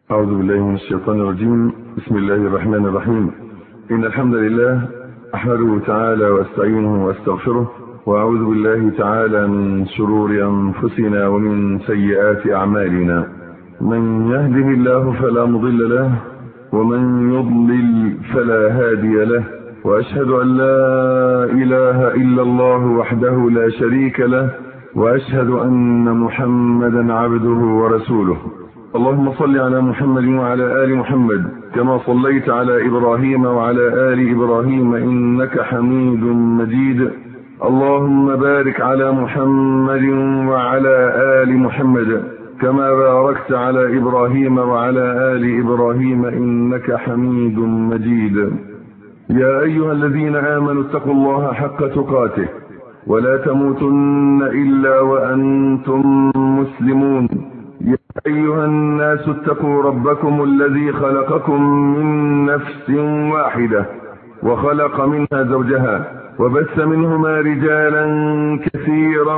أعوذ بالله من الشيطان الرجيم بسم الله الرحمن الرحيم إن الحمد لله أحمده تعالى واستعينه واستغفره وأعوذ بالله تعالى من شرور أنفسنا ومن سيئات أعمالنا من يهده الله فلا مضل له ومن يضلل فلا هادي له وأشهد أن لا إله إلا الله وحده لا شريك له وأشهد أن محمدا عبده ورسوله اللهم صل على محمد وعلى آل محمد كما صليت على إبراهيم وعلى آل إبراهيم إنك حميد مجيد اللهم بارك على محمد وعلى آل محمد كما باركت على إبراهيم وعلى آل إبراهيم إنك حميد مجيد يا أيها الذين آمنوا اتقوا الله حق تقاته ولا تموتن إلا وأنتم مسلمون يا أيها الناس اتقوا ربكم الذي خلقكم من نفس واحدة وخلق منها زوجها وبث منهما رجالا كثيرا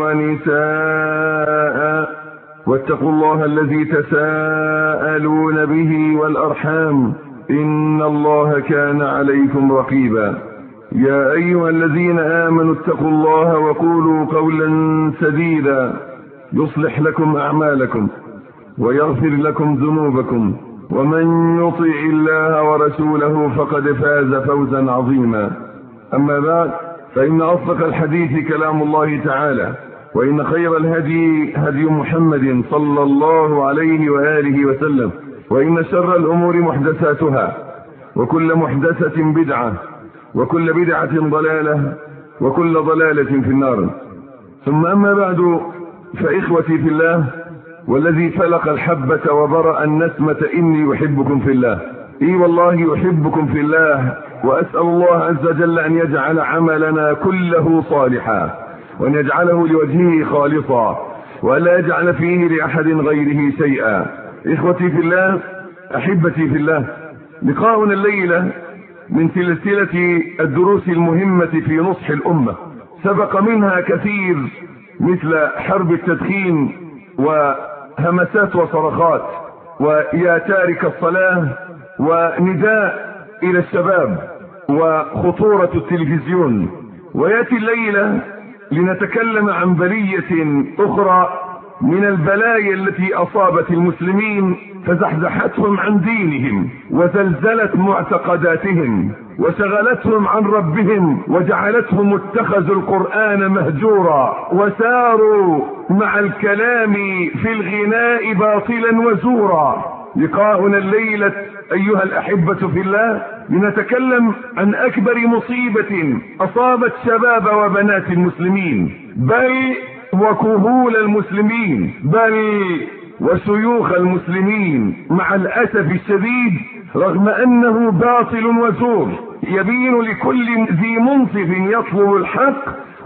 ونساء واتقوا الله الذي تساءلون به والأرحام إن الله كان عليكم رقيبا يا أيها الذين آمنوا اتقوا الله وقولوا قولا سديدا يصلح لكم أعمالكم ويغفر لكم ذنوبكم ومن يطع الله ورسوله فقد فاز فوزا عظيما أما بعد فإن أصدق الحديث كلام الله تعالى وإن خير الهدي هدي محمد صلى الله عليه وآله وسلم وإن شر الأمور محدثاتها وكل محدثة بدعة وكل بدعة ضلالة وكل ضلالة في النار ثم أما بعد فإخوتي في الله والذي فلق الحبة وبرأ النسمة إني أحبكم في الله إي والله أحبكم في الله وأسأل الله عز وجل أن يجعل عملنا كله صالحا وأن يجعله لوجهه خالصا ولا يجعل فيه لأحد غيره شيئا إخوتي في الله أحبتي في الله لقاؤنا الليلة من سلسلة الدروس المهمة في نصح الأمة سبق منها كثير مثل حرب التدخين وهمسات وصرخات ويا تارك الصلاة ونداء إلى الشباب وخطورة التلفزيون ويأتي الليلة لنتكلم عن بلية أخرى من البلايا التي أصابت المسلمين فزحزحتهم عن دينهم وزلزلت معتقداتهم وشغلتهم عن ربهم وجعلتهم اتخذوا القرآن مهجورا وساروا مع الكلام في الغناء باطلا وزورا لقاؤنا الليلة أيها الأحبة في الله لنتكلم عن أكبر مصيبة أصابت شباب وبنات المسلمين بل وكهول المسلمين بل وشيوخ المسلمين مع الأسف الشديد رغم أنه باطل وزور يبين لكل ذي منصف يطلب الحق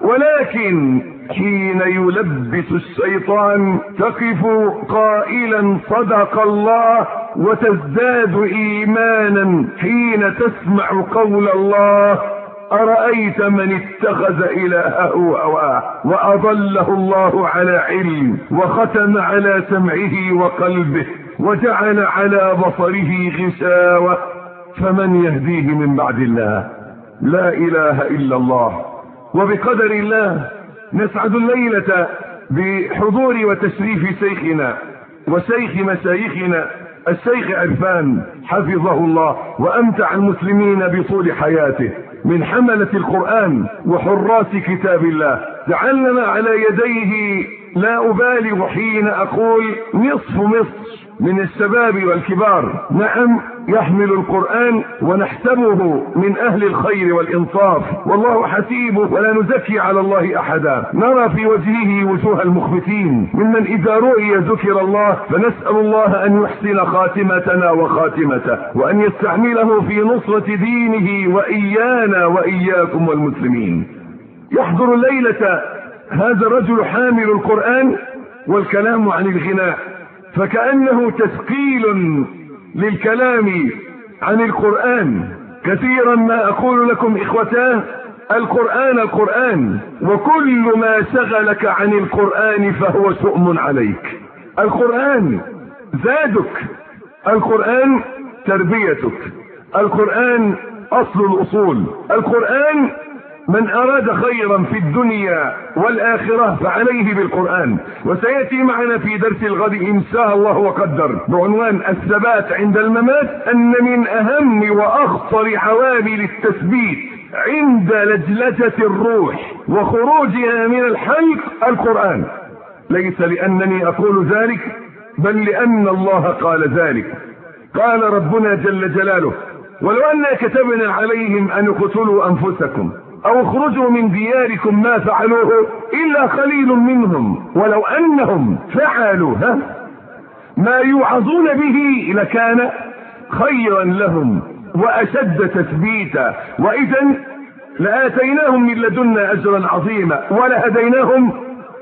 ولكن حين يلبس الشيطان تقف قائلا صدق الله وتزداد ايمانا حين تسمع قول الله أرأيت من اتخذ إلهه هواه وأضله الله على علم وختم على سمعه وقلبه وجعل على بصره غشاوة فمن يهديه من بعد الله لا إله إلا الله وبقدر الله نسعد الليلة بحضور وتشريف شيخنا وشيخ مشايخنا الشيخ عرفان حفظه الله وأمتع المسلمين بطول حياته من حملة القرآن وحراس كتاب الله جعلنا على يديه لا أبالغ حين أقول نصف مصر من الشباب والكبار نعم يحمل القرآن ونحسبه من أهل الخير والإنصاف والله حسيبه ولا نزكي على الله أحدا نرى في وجهه وجوه المخبتين ممن إذا رؤي ذكر الله فنسأل الله أن يحسن خاتمتنا وخاتمته وأن يستعمله في نصرة دينه وإيانا وإياكم والمسلمين يحضر الليلة هذا الرجل حامل القرآن والكلام عن الغناء فكأنه تثقيل للكلام عن القرآن كثيرا ما أقول لكم إخوتاه القرآن القرآن وكل ما شغلك عن القرآن فهو سؤم عليك القرآن زادك القرآن تربيتك القرآن أصل الأصول القرآن من أراد خيرا في الدنيا والآخرة فعليه بالقرآن وسيأتي معنا في درس الغد إن شاء الله وقدر بعنوان الثبات عند الممات أن من أهم وأخطر عوامل التثبيت عند لجلجة الروح وخروجها من الحلق القرآن ليس لأنني أقول ذلك بل لأن الله قال ذلك قال ربنا جل جلاله ولو أنا كتبنا عليهم أن اقتلوا أنفسكم أو اخرجوا من دياركم ما فعلوه إلا قليل منهم ولو أنهم فعلوا ها ما يوعظون به لكان خيرا لهم وأشد تثبيتا وإذا لآتيناهم من لدنا أجرا عظيما ولهديناهم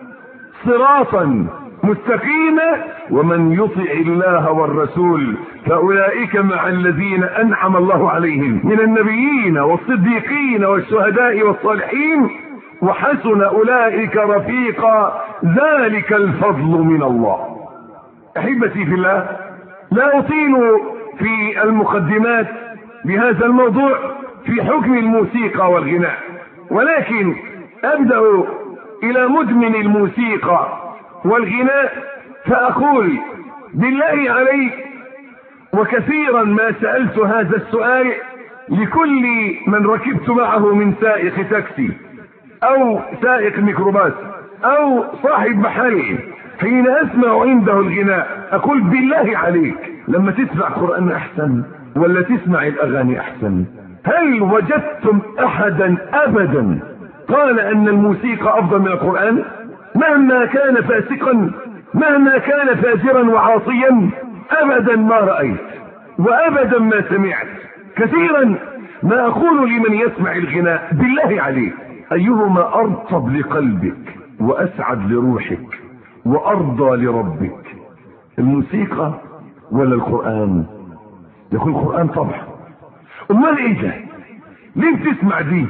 صراطا مستقيما ومن يطع الله والرسول فاولئك مع الذين انعم الله عليهم من النبيين والصديقين والشهداء والصالحين وحسن اولئك رفيقا ذلك الفضل من الله احبتي في الله لا اطيل في المقدمات بهذا الموضوع في حكم الموسيقى والغناء ولكن ابدا الى مدمن الموسيقى والغناء فأقول بالله عليك وكثيرا ما سألت هذا السؤال لكل من ركبت معه من سائق تاكسي أو سائق ميكروباس أو صاحب محل حين أسمع عنده الغناء أقول بالله عليك لما تسمع قرآن أحسن ولا تسمع الأغاني أحسن هل وجدتم أحدا أبدا قال أن الموسيقى أفضل من القرآن مهما كان فاسقا مهما كان فاجرا وعاصيا ابدا ما رايت وابدا ما سمعت كثيرا ما اقول لمن يسمع الغناء بالله عليك ايهما ارطب لقلبك واسعد لروحك وارضى لربك الموسيقى ولا القران يقول القران طبعا امال ايه ده ليه بتسمع دي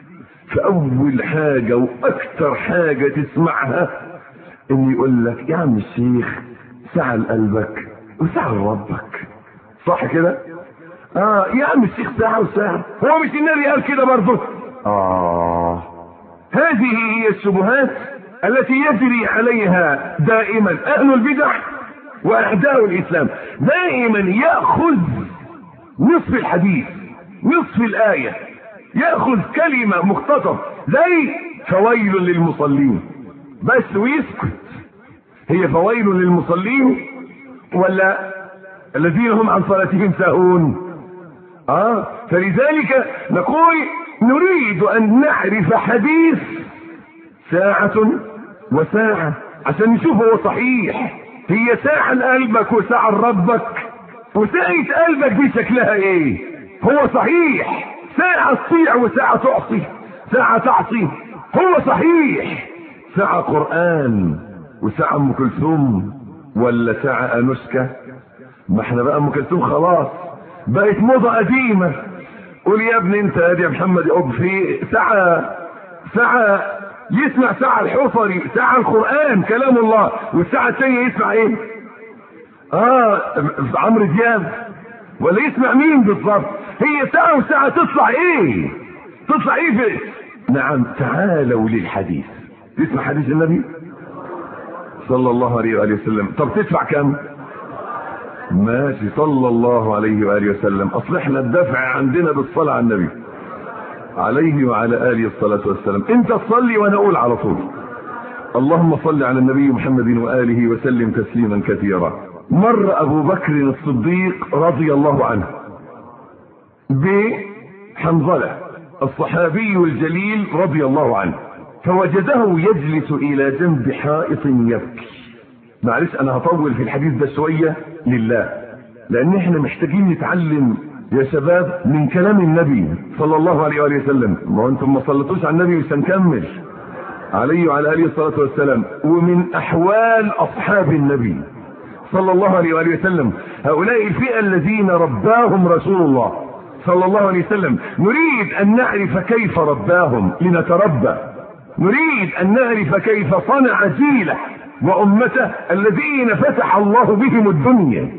فاول حاجة واكثر حاجة تسمعها ان يقول لك يا عم الشيخ سعى لقلبك وسعى لربك صح كده اه يا عم الشيخ ساعة وساعة هو مش النبي قال كده برضه اه هذه هي الشبهات التي يجري عليها دائما اهل البدع واعداء الاسلام دائما ياخذ نصف الحديث نصف الايه ياخذ كلمه مختصر زي فويل للمصلين بس ويسكت هي فويل للمصلين ولا الذين هم عن صلاتهم ساهون اه فلذلك نقول نريد ان نعرف حديث ساعة وساعة عشان نشوف هو صحيح هي ساعة لقلبك وساعة لربك وساعة قلبك دي شكلها ايه هو صحيح ساعة تطيع وساعة تعصي ساعة تعصي هو صحيح ساعة قرآن وساعة ام كلثوم ولا ساعة انوشكا ما احنا بقى ام كلثوم خلاص بقت موضة قديمة قول يا ابني انت يا محمد يا في ساعة ساعة يسمع ساعة الحفري ساعة القرآن كلام الله والساعة الثانية يسمع ايه اه عمرو دياب ولا يسمع مين بالظبط هي ساعة وساعة تطلع ايه تطلع ايه في نعم تعالوا للحديث تسمع حديث النبي صلى الله عليه وآله وسلم طب تدفع كم ماشي صلى الله عليه وآله وسلم اصل احنا الدفع عندنا بالصلاة على النبي عليه وعلى آله الصلاة والسلام انت تصلي وانا اقول على طول اللهم صل على النبي محمد وآله وسلم تسليما كثيرا مر ابو بكر الصديق رضي الله عنه بحنظلة الصحابي الجليل رضي الله عنه فوجده يجلس الى جنب حائط يبكي معلش انا هطول في الحديث ده شوية لله لان احنا محتاجين نتعلم يا شباب من كلام النبي صلى الله عليه وآله وسلم ما انتم ما صليتوش على النبي مش هنكمل عليه وعلى اله الصلاه والسلام ومن احوال اصحاب النبي صلى الله عليه وآله وسلم هؤلاء الفئة الذين رباهم رسول الله صلى الله عليه وسلم نريد أن نعرف كيف رباهم لنتربى نريد أن نعرف كيف صنع جيله وأمته الذين فتح الله بهم الدنيا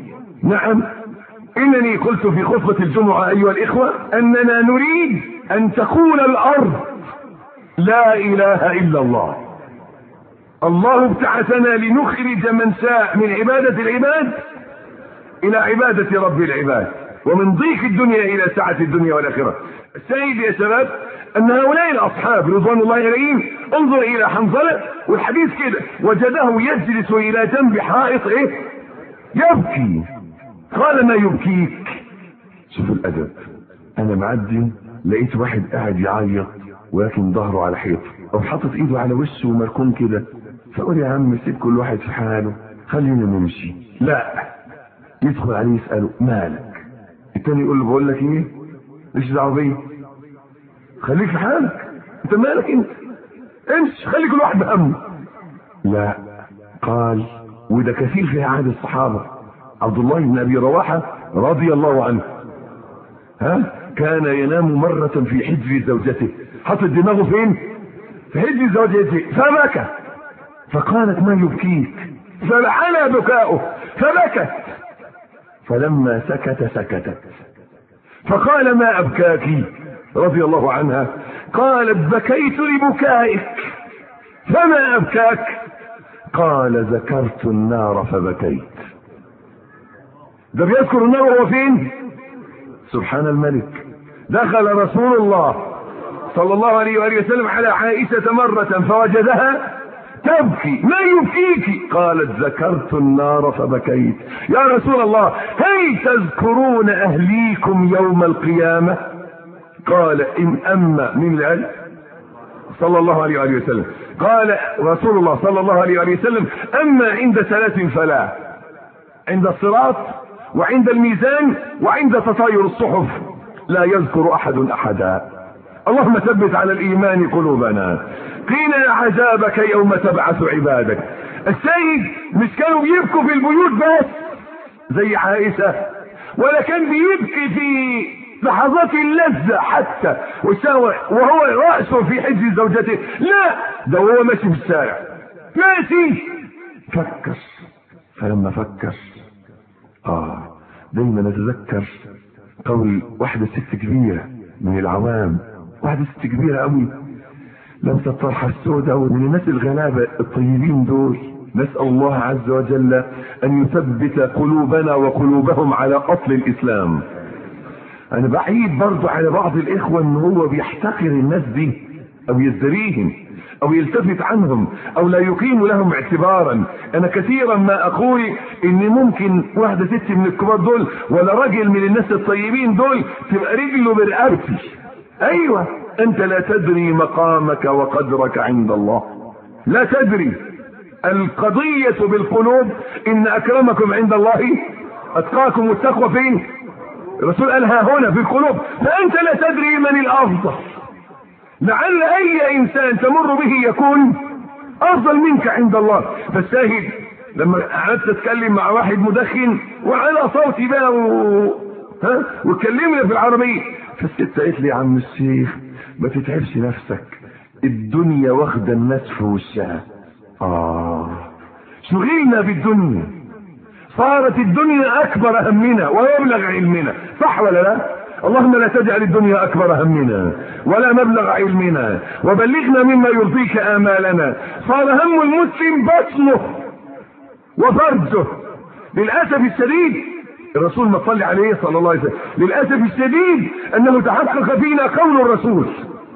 نعم انني قلت في خطبة الجمعة ايها الاخوة اننا نريد ان تكون الارض لا اله الا الله الله ابتعثنا لنخرج من ساء من عبادة العباد الى عبادة رب العباد ومن ضيق الدنيا الى سعة الدنيا والاخرة السيد يا شباب ان هؤلاء الاصحاب رضوان الله عليهم انظر الى حنظلة والحديث كده وجده يجلس الى جنب حائط ايه يبكي قال ما يبكيك شوف الادب انا معدي لقيت واحد قاعد يعيط ولكن ظهره على حيط او حاطط ايده على وشه ومركون كده فقول يا عم سيب كل واحد في حاله خلينا نمشي لا يدخل عليه يساله مالك التاني يقول له بقول لك ايه مش دعوه بيا خليك في حالك انت مالك انت امشي خلي كل واحد بهمه لا قال وده كثير في عهد الصحابه عبد الله بن ابي رواحه رضي الله عنه ها كان ينام مرة في حجر زوجته حط دماغه فين في حجر زوجته فبكى فقالت ما يبكيك فلعن بكاؤه فبكت فلما سكت سكتت فقال ما أبكاك رضي الله عنها قالت بكيت لبكائك فما أبكاك قال ذكرت النار فبكيت ده بيذكر النار وهو فين سبحان الملك دخل رسول الله صلى الله عليه وآله وسلم على عائشة مرة فوجدها تبكي ما يبكيك قالت ذكرت النار فبكيت يا رسول الله هل تذكرون أهليكم يوم القيامة قال إن أما من العلم صلى الله عليه وآله وسلم قال رسول الله صلى الله عليه وآله وسلم أما عند ثلاث فلا عند الصراط وعند الميزان وعند تطاير الصحف لا يذكر أحد أحدا اللهم ثبت على الإيمان قلوبنا قيل عذابك يوم تبعث عبادك السيد مش كانوا بيبكوا في البيوت بس زي عائشة ولا كان بيبكي في لحظات اللذة حتى وهو رأسه في حجر زوجته لا ده وهو ماشي في الشارع ماشي فكر فلما فكر اه دايما نتذكر قول واحدة ست كبيرة من العوام واحدة ست كبيرة قوي لابسة الطرحة السوداء ومن الناس الغلابة الطيبين دول نسأل الله عز وجل أن يثبت قلوبنا وقلوبهم على أصل الإسلام أنا بعيد برضو على بعض الإخوة إن هو بيحتقر الناس دي أو يزدريهم أو يلتفت عنهم أو لا يقيم لهم اعتبارا أنا كثيرا ما أقول إن ممكن واحدة ست من الكبار دول ولا راجل من الناس الطيبين دول تبقى رجله برقبتي أيوة أنت لا تدري مقامك وقدرك عند الله لا تدري القضية بالقلوب إن أكرمكم عند الله أتقاكم والتقوى فين الرسول قال ها هنا في القلوب فأنت لا تدري من الأفضل لعل أي إنسان تمر به يكون أفضل منك عند الله فالشاهد لما قعدت أتكلم مع واحد مدخن وعلى صوتي بقى و... ها وكلمنا في العربية فالست قالت لي يا عم الشيخ ما تتعبش نفسك الدنيا واخدة الناس في وشها آه شغلنا بالدنيا صارت الدنيا أكبر همنا ويبلغ علمنا صح ولا لا اللهم لا تجعل الدنيا أكبر همنا ولا مبلغ علمنا وبلغنا مما يرضيك آمالنا صار هم المسلم بطنه وفرجه للأسف الشديد الرسول ما صلى عليه صلى الله عليه وسلم للأسف الشديد أنه تحقق فينا قول الرسول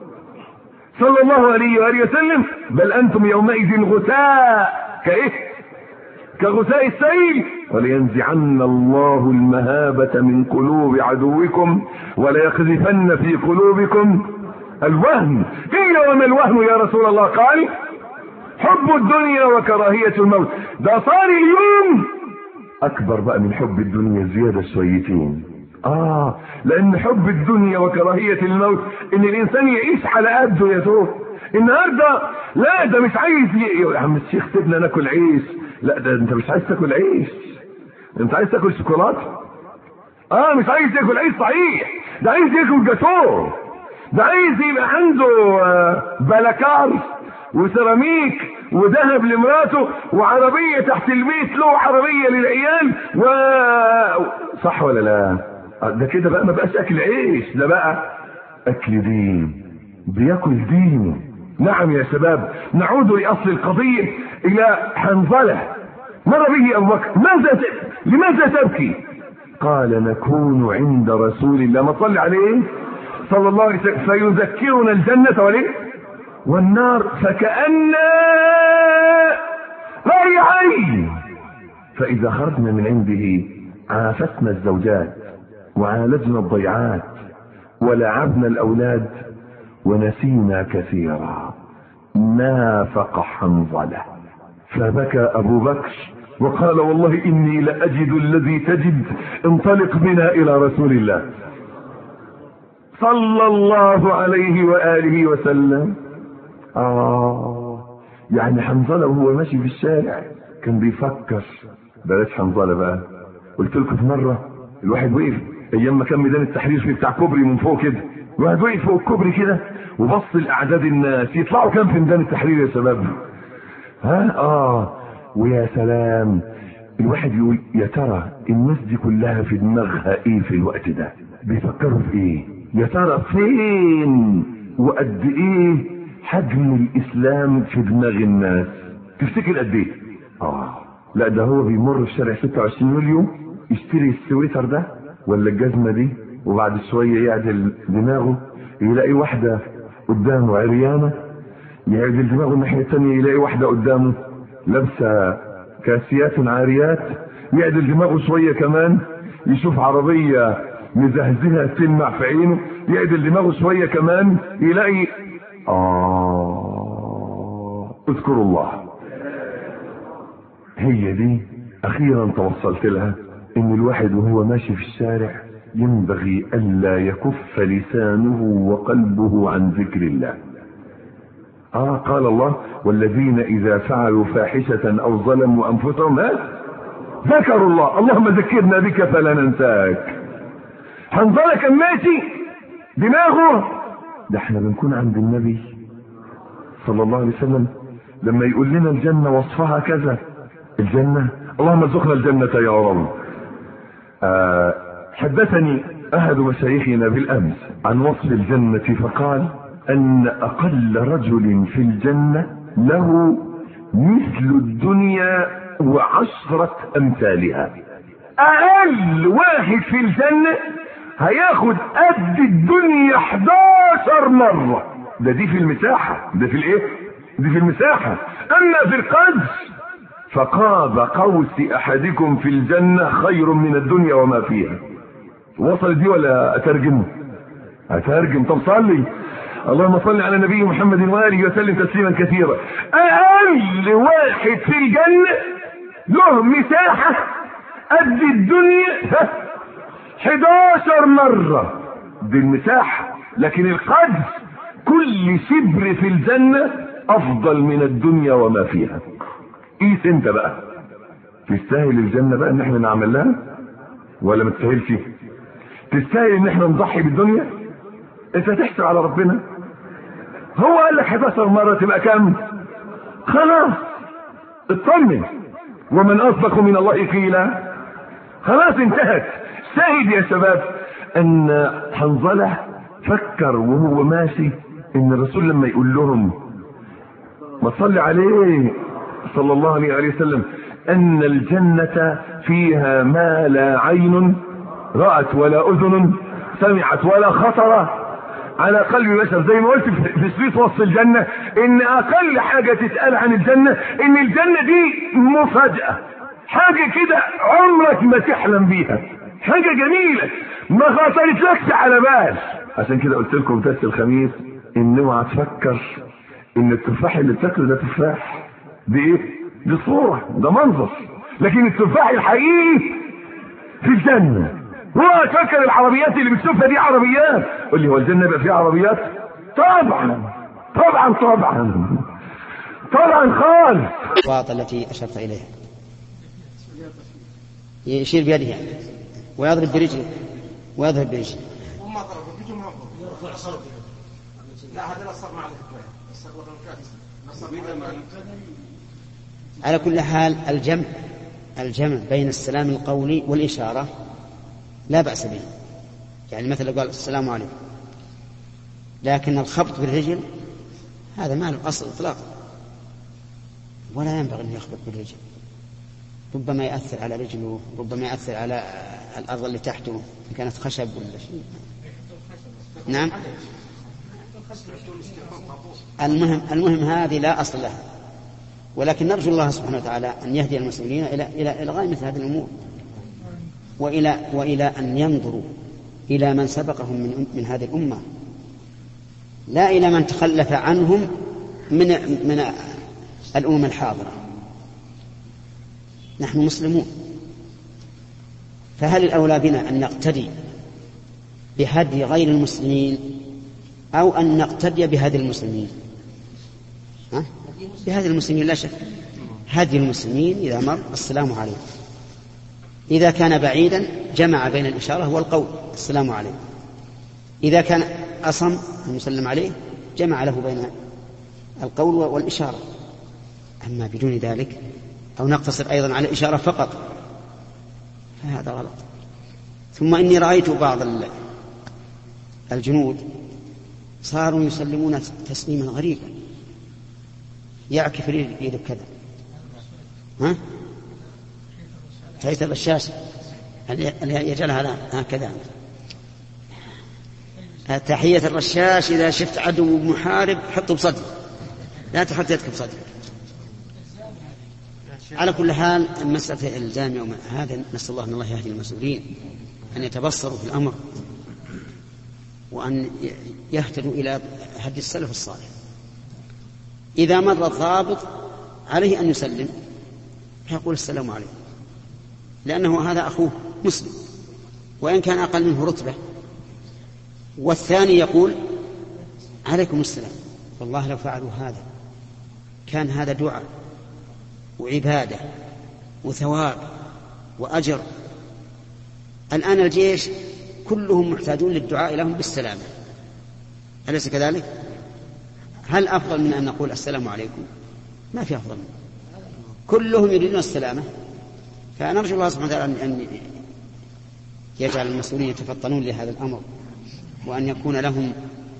صلى الله عليه وآله وسلم بل أنتم يومئذ غثاء كإيه كغثاء السيل ولينزعن الله المهابة من قلوب عدوكم وليقذفن في قلوبكم الوهن قيل وما الوهن يا رسول الله قال حب الدنيا وكراهية الموت ده صار اليوم اكبر بقى من حب الدنيا زيادة شويتين اه لان حب الدنيا وكراهية الموت ان الانسان يعيش على قده يا دوب النهارده لا ده مش عايز ي... يا عم الشيخ سيبنا ناكل عيش لا ده انت مش عايز تاكل عيش انت عايز تاكل شوكولاته اه مش عايز تاكل عيش صحيح ده عايز ياكل جاتوه ده عايز يبقى عنده آه بلاكار وسيراميك وذهب لمراته وعربية تحت البيت له عربية للعيال و صح ولا لا ده كده بقى ما بقاش اكل عيش ده بقى اكل دين بياكل دينه نعم يا شباب نعود لاصل القضية الى حنظلة مر به ابو بكر ماذا ت... لماذا تبكي قال نكون عند رسول الله ما صلي عليه صلى الله عليه وسلم فيذكرنا الجنة وليه والنار فكأن رأي عين فإذا خرجنا من عنده عافتنا الزوجات وعالجنا الضيعات ولعبنا الأولاد ونسينا كثيرا نافق حنظلة فبكى أبو بكر وقال والله إني لأجد الذي تجد انطلق بنا إلى رسول الله صلى الله عليه وآله وسلم آه يعني حنظلة وهو ماشي في الشارع كان بيفكر بلاش حنظلة بقى قلت لكم في مرة الواحد وقف ايام ما كان ميدان التحرير في بتاع كوبري من فوق كده الواحد وقف فوق الكوبري كده وبص لاعداد الناس يطلعوا كام في ميدان التحرير يا شباب ها اه ويا سلام الواحد يقول يا ترى الناس دي كلها في دماغها ايه في الوقت ده بيفكروا في ايه يا ترى فين وقد ايه حجم الاسلام في دماغ الناس تفتكر قد ايه اه لا ده هو بيمر في شارع 26 يوليو يشتري السويتر ده ولا الجزمة دي وبعد شوية يعدل دماغه يلاقي واحدة قدامه عريانة يعدل دماغه الناحية التانية يلاقي واحدة قدامه لابسة كاسيات عاريات يعدل دماغه شوية كمان يشوف عربية مزهزهة تلمع في عينه يعدل دماغه شوية كمان يلاقي آه اذكروا الله هي دي أخيرا توصلت لها إن الواحد وهو ماشي في الشارع ينبغي ألا يكف لسانه وقلبه عن ذكر الله آه قال الله والذين إذا فعلوا فاحشة أو ظلموا أنفسهم ها ذكروا الله اللهم ذكرنا بك فلا ننساك حنظلة كان ماشي دماغه ده احنا بنكون عند النبي صلى الله عليه وسلم لما يقول لنا الجنة وصفها كذا الجنة اللهم ارزقنا الجنة يا رب آه حدثني أحد مشايخنا بالأمس عن وصف الجنة فقال أن أقل رجل في الجنة له مثل الدنيا وعشرة أمثالها أقل واحد في الجنة هياخد قد الدنيا 11 مرة ده دي في المساحة ده في الايه دي في المساحة اما في القدر فقاب قوس احدكم في الجنة خير من الدنيا وما فيها وصل دي ولا اترجمه اترجم طب صلي اللهم صل على نبي محمد واله وسلم تسليما كثيرا اقل واحد في الجنة له مساحة قد الدنيا 11 مرة دي المساحة لكن القدر كل شبر في الجنة افضل من الدنيا وما فيها قيس انت بقى تستاهل الجنة بقى ان احنا نعمل لها ولا ما تستاهلش تستاهل ان احنا نضحي بالدنيا انت تحسب على ربنا هو قال لك 11 مرة تبقى كام خلاص اطمن ومن اصدق من الله قيلا خلاص انتهت شاهد يا شباب ان حنظلة فكر وهو ماشي ان الرسول لما يقول لهم ما تصلي عليه صلى الله عليه وسلم ان الجنة فيها ما لا عين رأت ولا اذن سمعت ولا خطر على قلب بشر زي ما قلت في شريط وصف الجنة ان اقل حاجة تتقال عن الجنة ان الجنة دي مفاجأة حاجة كده عمرك ما تحلم بيها حاجة جميلة ما خطرتلكش على بال عشان كده قلت لكم درس الخميس ان اوعى تفكر ان التفاح اللي بتاكله ده تفاح دي ايه دي صورة ده منظر لكن التفاح الحقيقي في الجنة هو تفكر العربيات اللي بتشوفها دي عربيات قول لي هو الجنة يبقى فيها عربيات طبعا طبعا طبعا طبعا خالص الأصوات التي أشرت إليها يشير بيده يعني ويضرب برجله ويضرب برجله هم ضربوا بيجوا ما ضربوا يرفع صوته لا هذا لا صار مع الكفايه الصغر والكافي على كل حال الجمع الجمع بين السلام القولي والإشارة لا بأس به يعني مثل قال السلام عليكم لكن الخبط بالرجل هذا ما له أصل إطلاقا ولا ينبغي أن يخبط بالرجل ربما يأثر على رجله ربما يأثر على الأرض اللي تحته إن كانت خشب ولا شيء نعم المهم المهم هذه لا أصل لها ولكن نرجو الله سبحانه وتعالى أن يهدي المسؤولين إلى إلى إلغاء مثل هذه الأمور وإلى وإلى أن ينظروا إلى من سبقهم من من هذه الأمة لا إلى من تخلف عنهم من من الأمم الحاضرة نحن مسلمون فهل الأولى بنا أن نقتدي بهدي غير المسلمين أو أن نقتدي بهدي المسلمين ها؟ بهدي المسلمين لا شك هدي المسلمين إذا مر السلام عليكم إذا كان بعيدا جمع بين الإشارة والقول السلام عليكم إذا كان أصم المسلم عليه جمع له بين القول والإشارة أما بدون ذلك أو نقتصر أيضا على الإشارة فقط فهذا غلط ثم إني رأيت بعض الجنود صاروا يسلمون تسليما غريبا يعكف يده كذا ها تحية الرشاش يجعلها هكذا تحية الرشاش إذا شفت عدو محارب حطه بصدر لا تحط يدك بصدر على كل حال المسألة الجامعة هذا نسأل الله أن الله يهدي المسؤولين أن يتبصروا في الأمر وأن يهتدوا إلى هدي السلف الصالح إذا مر الضابط عليه أن يسلم فيقول السلام عليكم لأنه هذا أخوه مسلم وإن كان أقل منه رتبة والثاني يقول عليكم السلام والله لو فعلوا هذا كان هذا دعاء وعبادة وثواب وأجر الآن الجيش كلهم محتاجون للدعاء لهم بالسلامة أليس كذلك؟ هل أفضل من أن نقول السلام عليكم؟ ما في أفضل منه كلهم يريدون السلامة فنرجو الله سبحانه وتعالى أن يجعل المسؤولين يتفطنون لهذا الأمر وأن يكون لهم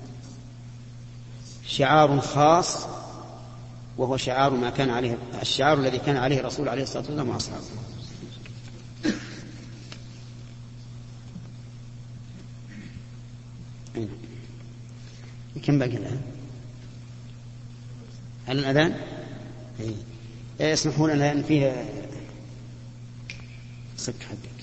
شعار خاص وهو شعار ما كان عليه الشعار الذي كان عليه الرسول عليه الصلاة والسلام وأصحابه كم باقي الآن؟ هل الأذان؟ إيه. يسمحون لنا أن فيه صك حقك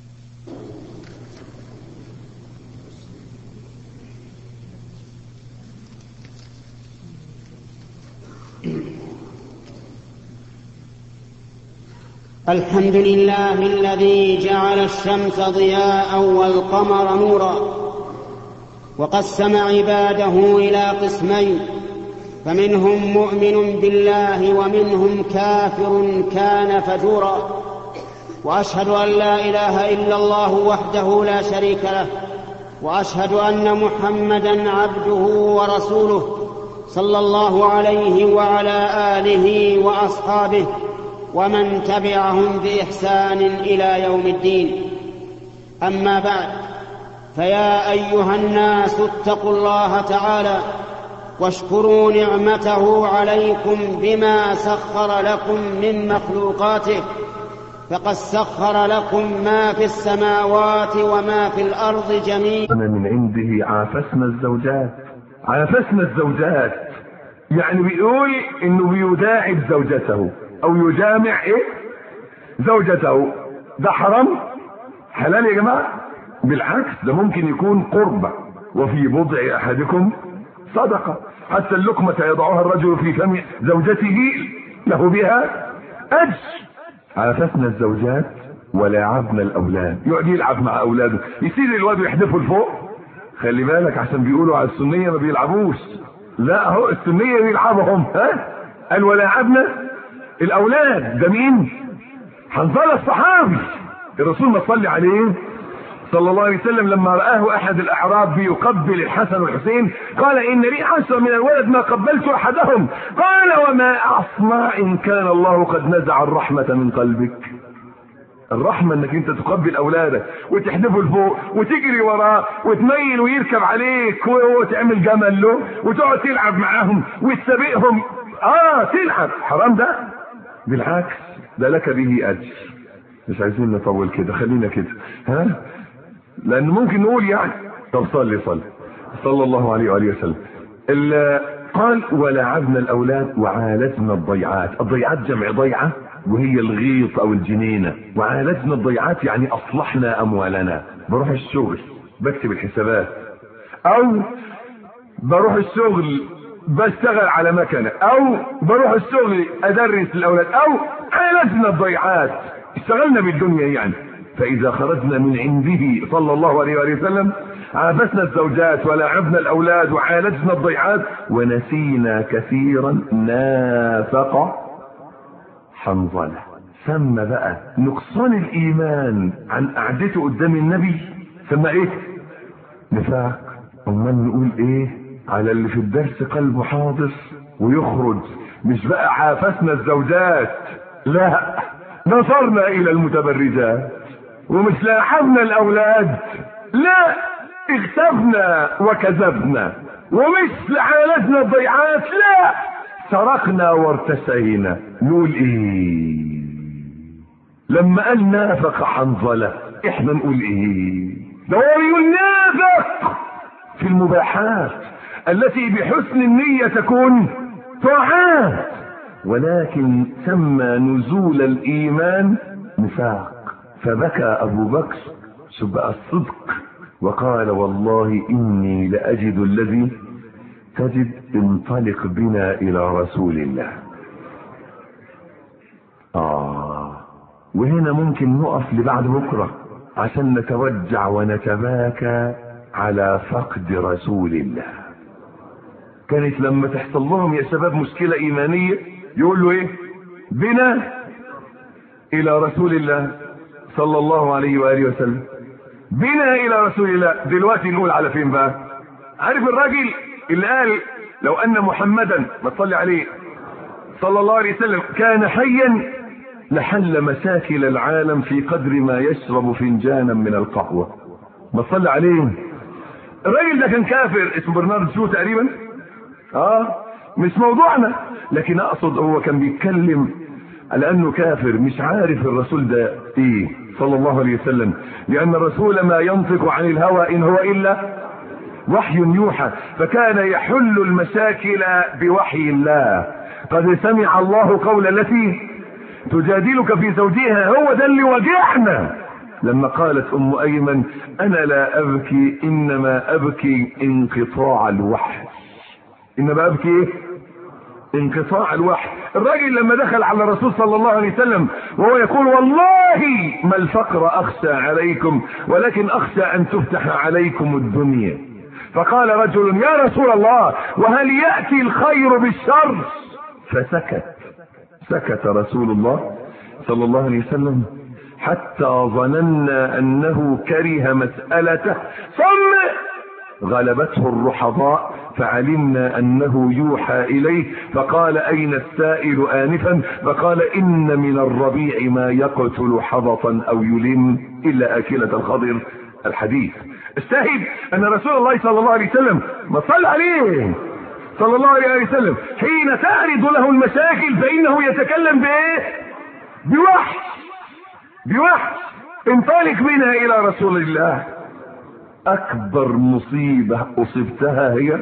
الحمد لله الذي جعل الشمس ضياء والقمر نورا وقسم عباده الى قسمين فمنهم مؤمن بالله ومنهم كافر كان فجورا واشهد ان لا اله الا الله وحده لا شريك له واشهد ان محمدا عبده ورسوله صلى الله عليه وعلى اله واصحابه ومن تبعهم باحسان الى يوم الدين اما بعد فيا ايها الناس اتقوا الله تعالى واشكروا نعمته عليكم بما سخر لكم من مخلوقاته فقد سخر لكم ما في السماوات وما في الارض جميعا من عنده عافسنا الزوجات عافسنا الزوجات يعني بيقول انه بيداعب زوجته او يجامع ايه زوجته ده حرام حلال يا جماعه بالعكس ده ممكن يكون قربة وفي بضع احدكم صدقه حتى اللقمه يضعها الرجل في فم زوجته له بها اجر عافسنا الزوجات ولعبنا الاولاد يقعد يلعب مع اولاده يسير الواد يحدفه لفوق خلي بالك عشان بيقولوا على السنيه ما بيلعبوش لا اهو السنيه بيلعبهم ها قال ولعبنا الاولاد ده مين حنظله الصحابي الرسول ما صلي عليه صلى الله عليه وسلم لما رآه أحد الأعراب بيقبل الحسن والحسين قال إن لي عشر من الولد ما قبلت أحدهم قال وما أصنع إن كان الله قد نزع الرحمة من قلبك الرحمة انك انت تقبل اولادك وتحدفه لفوق وتجري وراه وتميل ويركب عليك وتعمل جمل له وتقعد تلعب معاهم وتسابقهم اه تلعب حرام ده بالعكس ده لك به اجر مش عايزين نطول كده خلينا كده ها لان ممكن نقول يعني طب صلي صلي صلى الله عليه وآله وسلم قال ولعبنا الاولاد وعالجنا الضيعات الضيعات جمع ضيعه وهي الغيط او الجنينه وعالجنا الضيعات يعني اصلحنا اموالنا بروح الشغل بكتب الحسابات او بروح الشغل بشتغل على مكنه او بروح الشغل ادرس الاولاد او عالجنا الضيعات اشتغلنا بالدنيا يعني فاذا خرجنا من عنده صلى الله عليه وآله وسلم عافسنا الزوجات ولعبنا الاولاد وعالجنا الضيعات ونسينا كثيرا نافق حنظلة سمى بقى نقصان الايمان عن قعدته قدام النبي سمى ايه نفاق امال نقول ايه على اللي في الدرس قلبه حاضر ويخرج مش بقى عافسنا الزوجات لا نصرنا الى المتبرجات ومش لاحظنا الاولاد لا اغتبنا وكذبنا ومش عالجنا الضيعات لا سرقنا وارتسينا نقول ايه لما قال نافق حنظلة احنا نقول ايه ده هو يقول نافق في المباحات التي بحسن النية تكون طاعات ولكن سمى نزول الايمان نفاق فبكى ابو بكر سبق الصدق وقال والله اني لاجد الذي تجد انطلق بنا الى رسول الله اه وهنا ممكن نقف لبعد بكرة عشان نتوجع ونتباكى على فقد رسول الله كانت لما تحصل لهم يا شباب مشكلة ايمانية يقول له ايه بنا الى رسول الله صلى الله عليه وآله وسلم بنا الى رسول الله دلوقتي نقول على فين بقى عارف الراجل اللي قال لو ان محمدا ما تصلي عليه صلى الله عليه وسلم كان حيا لحل مساكل العالم في قدر ما يشرب فنجانا من القهوة ما تصلي عليه الراجل ده كان كافر اسمه برنارد شو تقريبا اه مش موضوعنا لكن اقصد هو كان بيتكلم على انه كافر مش عارف الرسول ده ايه صلى الله عليه وسلم لان الرسول ما ينطق عن الهوى ان هو الا وحي يوحى فكان يحل المشاكل بوحي الله قد سمع الله قول التي تجادلك في زوجها هو ده اللي وجعنا لما قالت ام ايمن انا لا ابكي انما ابكي انقطاع الوحي انما ابكي ايه انقطاع الوحي الراجل لما دخل على الرسول صلى الله عليه وسلم وهو يقول والله ما الفقر اخشى عليكم ولكن اخشى ان تفتح عليكم الدنيا فقال رجل يا رسول الله وهل ياتي الخير بالشر فسكت سكت رسول الله صلى الله عليه وسلم حتى ظننا انه كره مسألته ثم غلبته الرحضاء فعلمنا انه يوحى اليه فقال اين السائل انفا فقال ان من الربيع ما يقتل حبطا او يلم الا اكلة الخضر الحديث الشاهد ان رسول الله صلى الله عليه وسلم ما صلى عليه صلى الله عليه وسلم حين تعرض له المشاكل فانه يتكلم بايه بوحي بوحي انطلق بنا الى رسول الله اكبر مصيبة اصبتها هي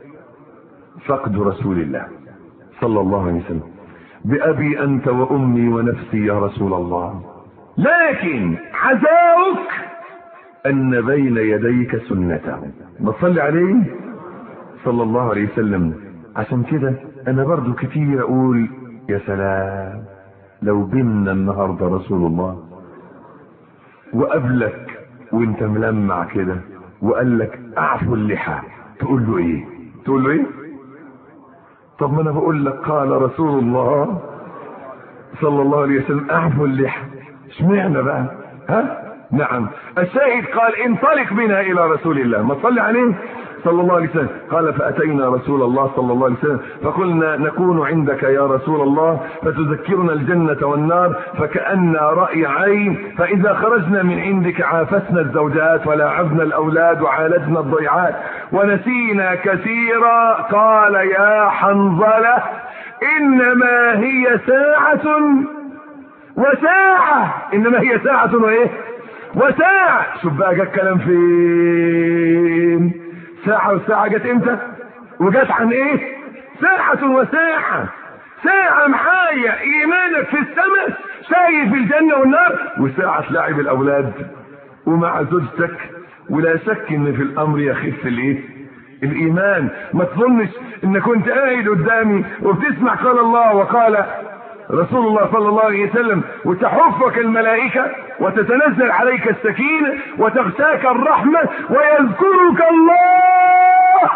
فقد رسول الله صلى الله عليه وسلم بابي انت وامي ونفسي يا رسول الله لكن عزاؤك ان بين يديك سنته ما تصلي عليه صلى الله عليه وسلم عشان كده انا برضو كتير اقول يا سلام لو بينا النهاردة رسول الله وقابلك وانت ملمع كده وقال لك اعفو اللحى تقول له ايه تقول له ايه طب ما انا بقول لك قال رسول الله صلى الله عليه وسلم اعفو اللحى اشمعنى بقى ها نعم الشاهد قال انطلق بنا الى رسول الله ما تصلي عليه صلى الله عليه وسلم قال فأتينا رسول الله صلى الله عليه وسلم فقلنا نكون عندك يا رسول الله فتذكرنا الجنة والنار فكأن رأي عين فإذا خرجنا من عندك عافسنا الزوجات ولاعبنا الأولاد وعالجنا الضيعات ونسينا كثيرا قال يا حنظلة إنما هي ساعة وساعة إنما هي ساعة وإيه وساعة شوف بقى جا الكلام فين ساعة والساعة جت امتى وجت عن ايه ساعة وساعة ساعة معايا ايمانك في السماء شايف الجنة والنار وساعة لعب الاولاد ومع زوجتك ولا شك ان في الامر يخف الايه الايمان ما تظنش انك كنت قاعد قدامي وبتسمع قال الله وقال رسول الله صلى الله عليه وسلم وتحفك الملائكة وتتنزل عليك السكينة وتغشاك الرحمة ويذكرك الله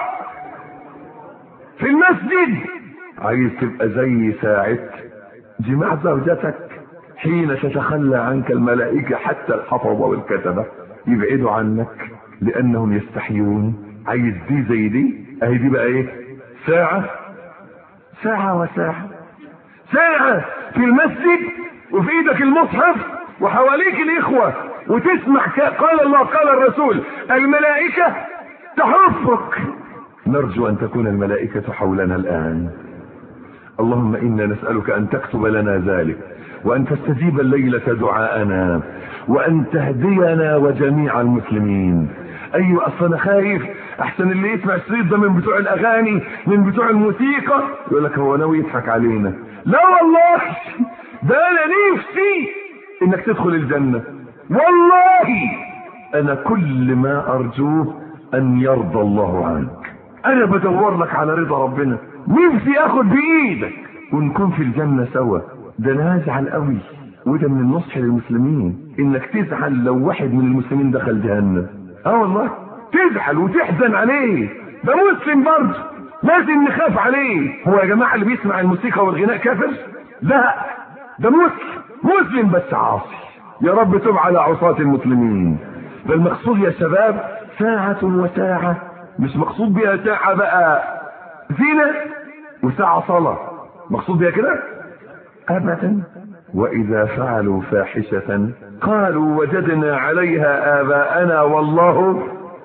في المسجد عايز تبقى زي ساعة جماع زوجتك حين تتخلى عنك الملائكة حتى الحفظة والكتبة يبعدوا عنك لأنهم يستحيون عايز دي زي دي اهي دي بقى ايه ساعة ساعة وساعة ساعة في المسجد وفي ايدك المصحف وحواليك الاخوة وتسمع قال الله قال الرسول الملائكة تحفك نرجو ان تكون الملائكة حولنا الان اللهم انا نسألك ان تكتب لنا ذلك وان تستجيب الليلة دعاءنا وان تهدينا وجميع المسلمين ايوه اصل انا خايف احسن اللي يسمع الشريط ده من بتوع الاغاني من بتوع الموسيقى يقول لك هو ناوي يضحك علينا لا والله ده انا نفسي انك تدخل الجنة والله انا كل ما ارجوه ان يرضى الله عنك انا بدور لك على رضا ربنا نفسي اخد بايدك ونكون في الجنة سوا ده انا هزعل قوي وده من النصح للمسلمين انك تزعل لو واحد من المسلمين دخل جهنم اه والله تزعل وتحزن عليه ده مسلم برضه لازم نخاف عليه هو يا جماعة اللي بيسمع الموسيقى والغناء كافر لا ده مسلم مسلم بس عاصي يا رب تب على عصاة المسلمين فالمقصود يا شباب ساعة وساعة مش مقصود بها ساعة بقى زينة وساعة صلاة مقصود بها كده أبدا وإذا فعلوا فاحشة قالوا وجدنا عليها آباءنا والله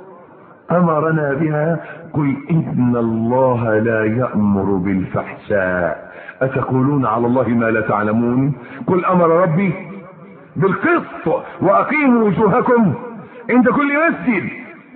أمرنا بها قل إن الله لا يأمر بالفحشاء أتقولون على الله ما لا تعلمون قل أمر ربي بالقسط وأقيموا وجوهكم عند كل مسجد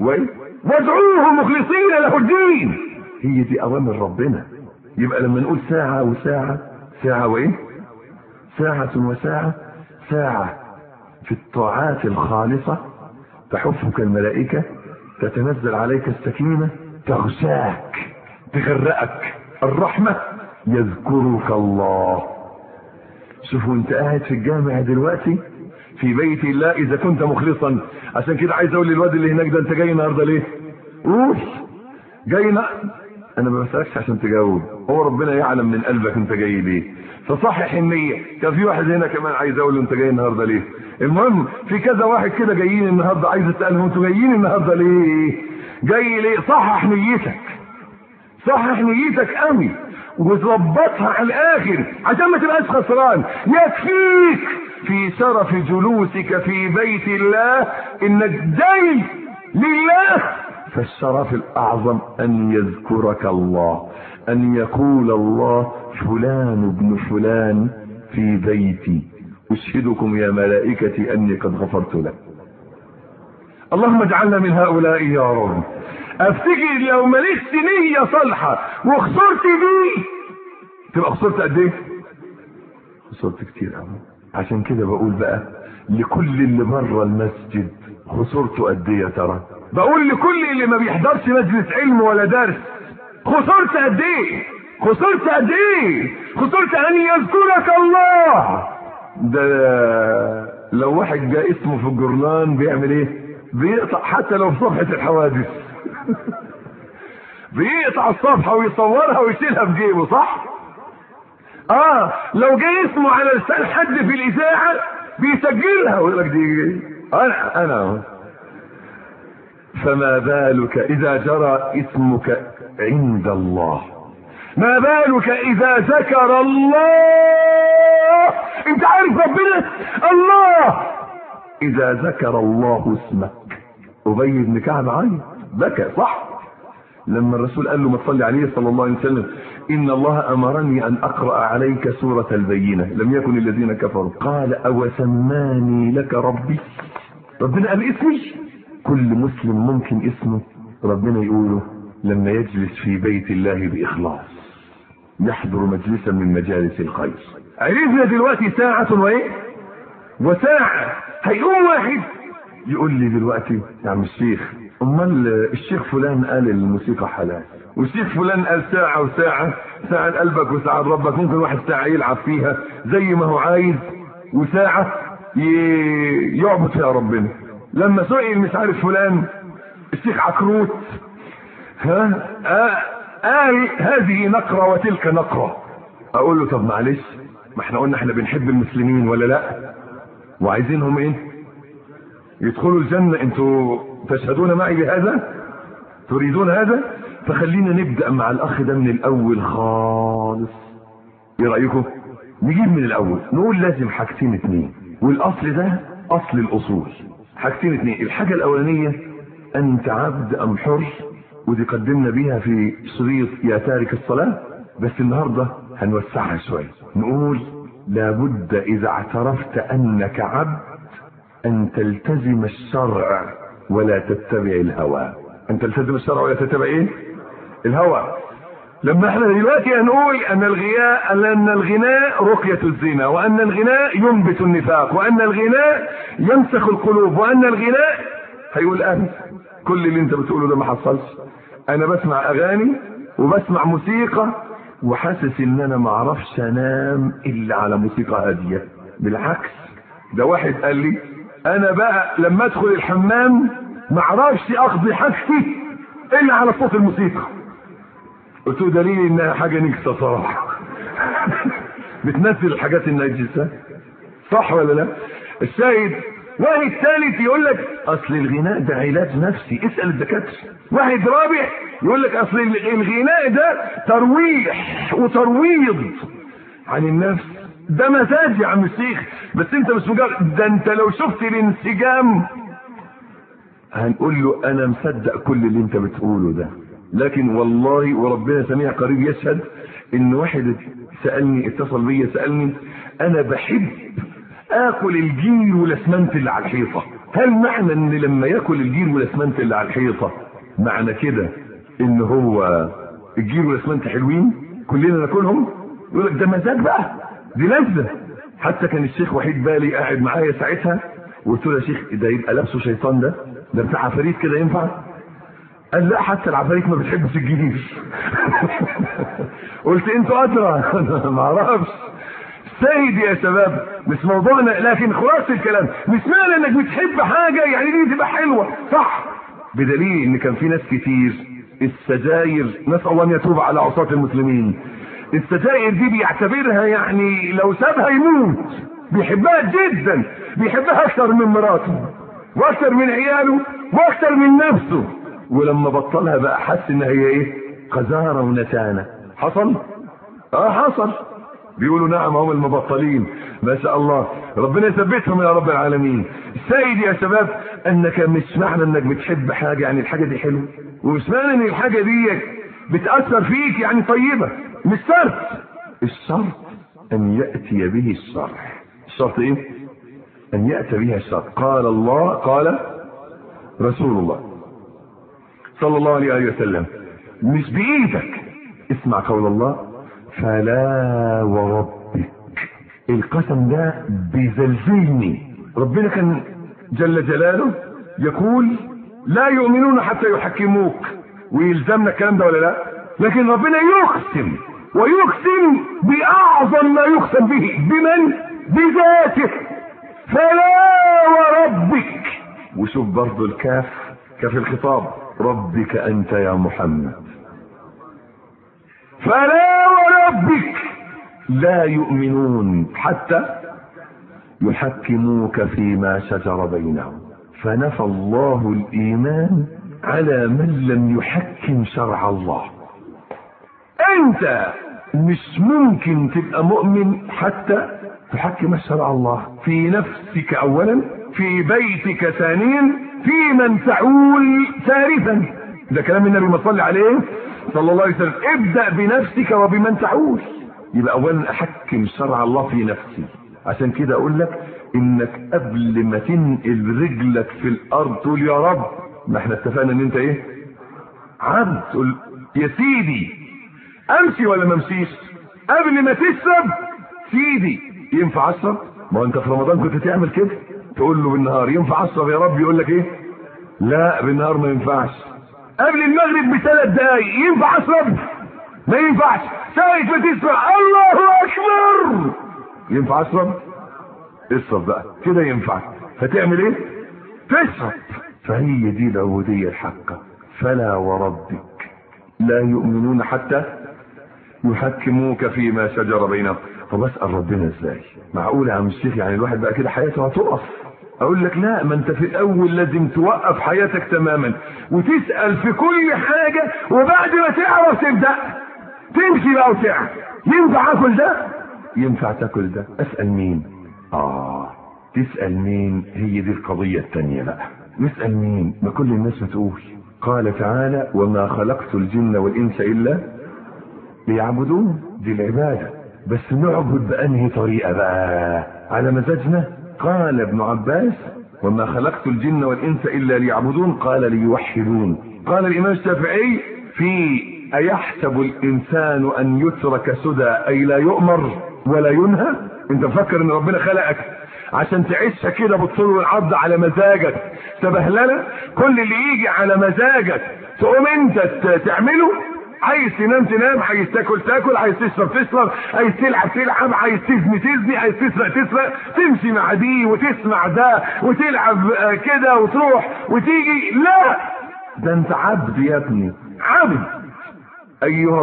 وادعوه مخلصين له الدين هي دي أوامر ربنا يبقى لما نقول ساعة وساعة ساعة وإيه ساعة وساعة ساعة في الطاعات الخالصة تحفك الملائكة تتنزل عليك السكينة تغشاك تغرقك الرحمة يذكرك الله شوفوا انت قاعد في الجامع دلوقتي في بيت الله اذا كنت مخلصا عشان كده عايز اقول للواد اللي هناك ده انت جاي النهارده ليه قول جاي نا... انا ما بسالكش عشان تجاوب هو ربنا يعلم من قلبك انت جاي ليه فصحح النية كان في واحد هنا كمان عايز اقول له انت جاي النهارده ليه المهم في كذا واحد كده جايين النهارده عايز اسالهم انتوا جايين النهارده ليه جاي ليه صحح نيتك صحح نيتك قوي وظبطها على الاخر عشان ما تبقاش خسران يكفيك في شرف جلوسك في بيت الله انك جاي لله فالشرف الاعظم ان يذكرك الله ان يقول الله فلان ابن فلان في بيتي اشهدكم يا ملائكتي اني قد غفرت له اللهم اجعلنا من هؤلاء يا رب افتكر لو مالكش نية صالحة وخسرت دي تبقى خسرت قد ايه خسرت كتير قوي عشان كده بقول بقى لكل اللي بره المسجد خسرته قد ايه يا ترى بقول لكل اللي ما بيحضرش مجلس علم ولا درس خسرت قد ايه خسرت قد ايه خسرت ان يذكرك الله ده لو واحد جاء اسمه في الجرنان بيعمل ايه بيقطع حتى لو في صفحة الحوادث بيقطع الصفحة ويصورها ويشيلها في جيبه صح اه لو جاي اسمه على لسان حد في الاذاعة بيسجلها ويقول لك دي انا انا فما بالك اذا جرى اسمك عند الله ما بالك اذا ذكر الله انت عارف ربنا الله اذا ذكر الله اسمك ابي بن كعب عيط بكى صح لما الرسول قال له ما تصلي عليه صلى الله عليه وسلم ان الله امرني ان اقرا عليك سوره البينه لم يكن الذين كفروا قال او سماني لك ربي ربنا قال اسمي كل مسلم ممكن اسمه ربنا يقوله لما يجلس في بيت الله باخلاص يحضر مجلسا من مجالس الخير عرفنا دلوقتي ساعة وايه وساعة هيقوم واحد يقول لي دلوقتي يا عم الشيخ امال الشيخ فلان قال الموسيقى حلال والشيخ فلان قال ساعة وساعة ساعة لقلبك وساعة لربك ممكن واحد ساعة يلعب فيها زي ما هو عايز وساعة ي- يعبد فيها ربنا لما سئل مش عارف فلان الشيخ عكروت ها آه قال هذه نقرة وتلك نقرة اقول له طب معلش ما احنا قلنا احنا بنحب المسلمين ولا لا وعايزينهم ايه يدخلوا الجنة انتوا تشهدون معي بهذا تريدون هذا فخلينا نبدأ مع الاخ ده من الاول خالص ايه رأيكم نجيب من الاول نقول لازم حاجتين اتنين والاصل ده اصل الاصول حاجتين اتنين الحاجة الاولانية انت عبد ام حر ودي قدمنا بيها في شريط يا تارك الصلاة بس النهاردة هنوسعها شوية نقول لابد اذا اعترفت انك عبد ان تلتزم الشرع ولا تتبع الهوى ان تلتزم الشرع ولا تتبع ايه الهوى لما احنا دلوقتي هنقول ان الغياء ان الغناء رقية الزنا وان الغناء ينبت النفاق وان الغناء يمسخ القلوب وان الغناء هيقول انت كل اللي انت بتقوله ده ما حصلش انا بسمع اغاني وبسمع موسيقى وحاسس ان انا ما اعرفش انام الا على موسيقى هاديه بالعكس ده واحد قال لي انا بقى لما ادخل الحمام ما اعرفش اقضي حاجتي الا على صوت الموسيقى قلت له دليل انها حاجه نكسه صراحه بتنزل الحاجات النجسه صح ولا لا الشاهد واحد ثالث يقول لك اصل الغناء ده علاج نفسي اسال الدكاتره واحد رابع يقول لك اصل الغناء ده ترويح وترويض عن النفس ده مزاج يا عم الشيخ بس انت مش مجرد ده انت لو شفت الانسجام هنقول له انا مصدق كل اللي انت بتقوله ده لكن والله وربنا سميع قريب يشهد ان واحد سالني اتصل بيا سالني انا بحب اكل الجير والاسمنت اللي على الحيطه هل معنى ان لما ياكل الجير والاسمنت اللي على الحيطه معنى كده ان هو الجير والاسمنت حلوين كلنا ناكلهم يقول لك ده مزاج بقى دي لذه حتى كان الشيخ وحيد بالي قاعد معايا ساعتها وقلت له يا شيخ ده يبقى لابسه شيطان ده ده بتاع عفاريت كده ينفع قال لا حتى العفاريت ما بتحبش الجديد قلت انتوا ادرى انا ما اعرفش سيد يا شباب مش موضوعنا لكن خلاص الكلام مش معنى انك بتحب حاجه يعني دي تبقى حلوه صح بدليل ان كان في ناس كتير السجاير نسال الله ان يتوب على عصاة المسلمين السجاير دي بيعتبرها يعني لو سابها يموت بيحبها جدا بيحبها اكثر من مراته واكثر من عياله واكثر من نفسه ولما بطلها بقى حس ان هي ايه قذاره ونتانه حصل اه حصل بيقولوا نعم هم المبطلين ما شاء الله ربنا يثبتهم يا رب العالمين السيد يا شباب انك مش معنى انك بتحب حاجه يعني الحاجه دي حلوه ومش معنى ان الحاجه دي بتاثر فيك يعني طيبه مش شرط الشرط ان ياتي به الشرع الشرط ايه ان ياتي بها الشرع قال الله قال رسول الله صلى الله عليه وسلم مش بايدك اسمع قول الله فلا وربك القسم ده بيزلزلني ربنا كان جل جلاله يقول لا يؤمنون حتى يحكموك ويلزمنا الكلام ده ولا لا لكن ربنا يقسم ويقسم باعظم ما يقسم به بمن بذاته فلا وربك وشوف برضو الكاف كاف الخطاب ربك انت يا محمد فلا وربك لا يؤمنون حتى يحكموك فيما شجر بينهم فنفى الله الايمان على من لم يحكم شرع الله انت مش ممكن تبقى مؤمن حتى تحكم شرع الله في نفسك اولا في بيتك ثانيا في من تعول ثالثا ده كلام النبي ما صلى عليه صلى الله عليه وسلم ابدأ بنفسك وبمن تعول يبقى اولا احكم شرع الله في نفسي عشان كده اقول لك انك قبل ما تنقل رجلك في الارض تقول يا رب ما احنا اتفقنا ان انت ايه عبد تقول يا سيدي امشي ولا ما امشيش قبل ما تشرب سيدي ينفع اشرب ما هو انت في رمضان كنت تعمل كده تقول له بالنهار ينفع اشرب يا رب يقول لك ايه لا بالنهار ما ينفعش قبل المغرب بثلاث دقايق ينفع اشرب ما ينفعش ساعة ما تسمع الله اكبر ينفع اشرب اشرب بقى كده ينفع فتعمل ايه تشرب فهي دي العبودية الحقة فلا وربك لا يؤمنون حتى يحكموك فيما شجر بينهم طب اسال ربنا ازاي معقول يا عم الشيخ يعني الواحد بقى كده حياته هتقف اقول لك لا ما انت في الاول لازم توقف حياتك تماما وتسال في كل حاجه وبعد ما تعرف تبدا تمشي بقى وتعرف ينفع اكل ده ينفع تاكل ده اسال مين اه تسال مين هي دي القضيه الثانيه بقى نسال مين ما كل الناس بتقول قال تعالى وما خلقت الجن والانس الا ليعبدون دي العباده بس نعبد بانهي طريقه بقى على مزاجنا قال ابن عباس وما خلقت الجن والانس الا ليعبدون قال ليوحدون قال الامام الشافعي في ايحسب الانسان ان يترك سدى اي لا يؤمر ولا ينهى انت مفكر ان ربنا خلقك عشان تعيشها كده بالطول والعرض على مزاجك تبهلله كل اللي يجي على مزاجك تقوم انت تعمله عايز تنام تنام عايز تاكل تاكل عايز تشرب تشرب عايز تلعب تلعب عايز تزني تزني عايز تسرق تسرق تمشي مع دي وتسمع ده وتلعب كده وتروح وتيجي لا ده انت عبد يا ابني عبد ايها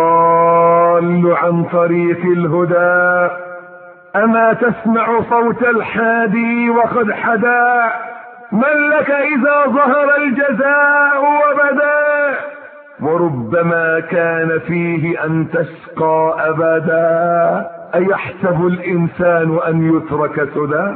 الضال عن طريق الهدى اما تسمع صوت الحادي وقد حدا من لك اذا ظهر الجزاء وبدا وربما كان فيه ان تشقى ابدا ايحسب الانسان ان يترك سدى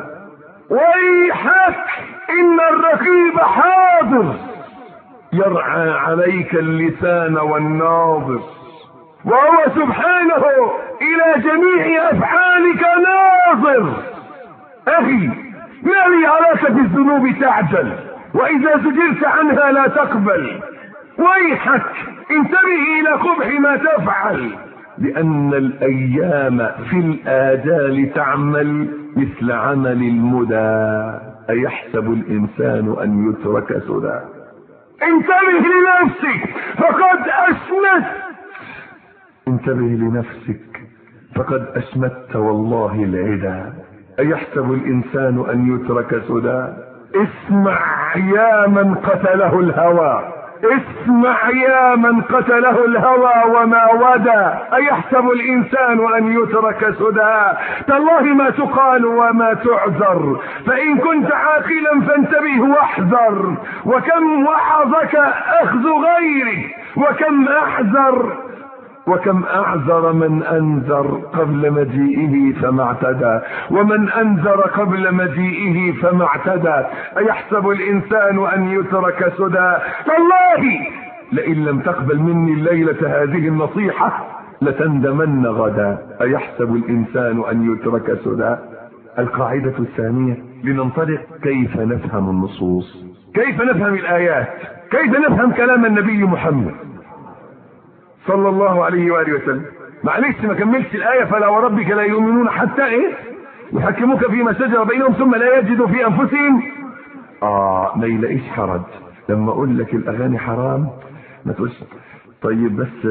ويحك ان الرقيب حاضر يرعى عليك اللسان والناظر وهو سبحانه الى جميع افعالك ناظر اخي ما لي اراك بالذنوب تعجل واذا زجرت عنها لا تقبل ويحك انتبه الى قبح ما تفعل لان الايام في الاجال تعمل مثل عمل المدى ايحسب الانسان ان يترك سدى انتبه لنفسك فقد اشمت انتبه لنفسك فقد اشمت والله العدا ايحسب الانسان ان يترك سدى اسمع يا من قتله الهوى اسمع يا من قتله الهوى وما ودى ايحسب الانسان ان يترك سدى تالله ما تقال وما تعذر فان كنت عاقلا فانتبه واحذر وكم وحظك اخذ غيرك وكم احذر وكم اعذر من انذر قبل مجيئه فما اعتدى ومن انذر قبل مجيئه فما اعتدى ايحسب الانسان ان يترك سدى تالله لئن لم تقبل مني الليله هذه النصيحه لتندمن غدا ايحسب الانسان ان يترك سدى القاعده الثانيه لننطلق كيف نفهم النصوص كيف نفهم الايات كيف نفهم كلام النبي محمد صلى الله عليه واله وسلم معلش ما كملتش الايه فلا وربك لا يؤمنون حتى ايه يحكموك فيما شجر بينهم ثم لا يجدوا في انفسهم اه ما يلاقيش حرج لما اقول لك الاغاني حرام ما تقولش طيب بس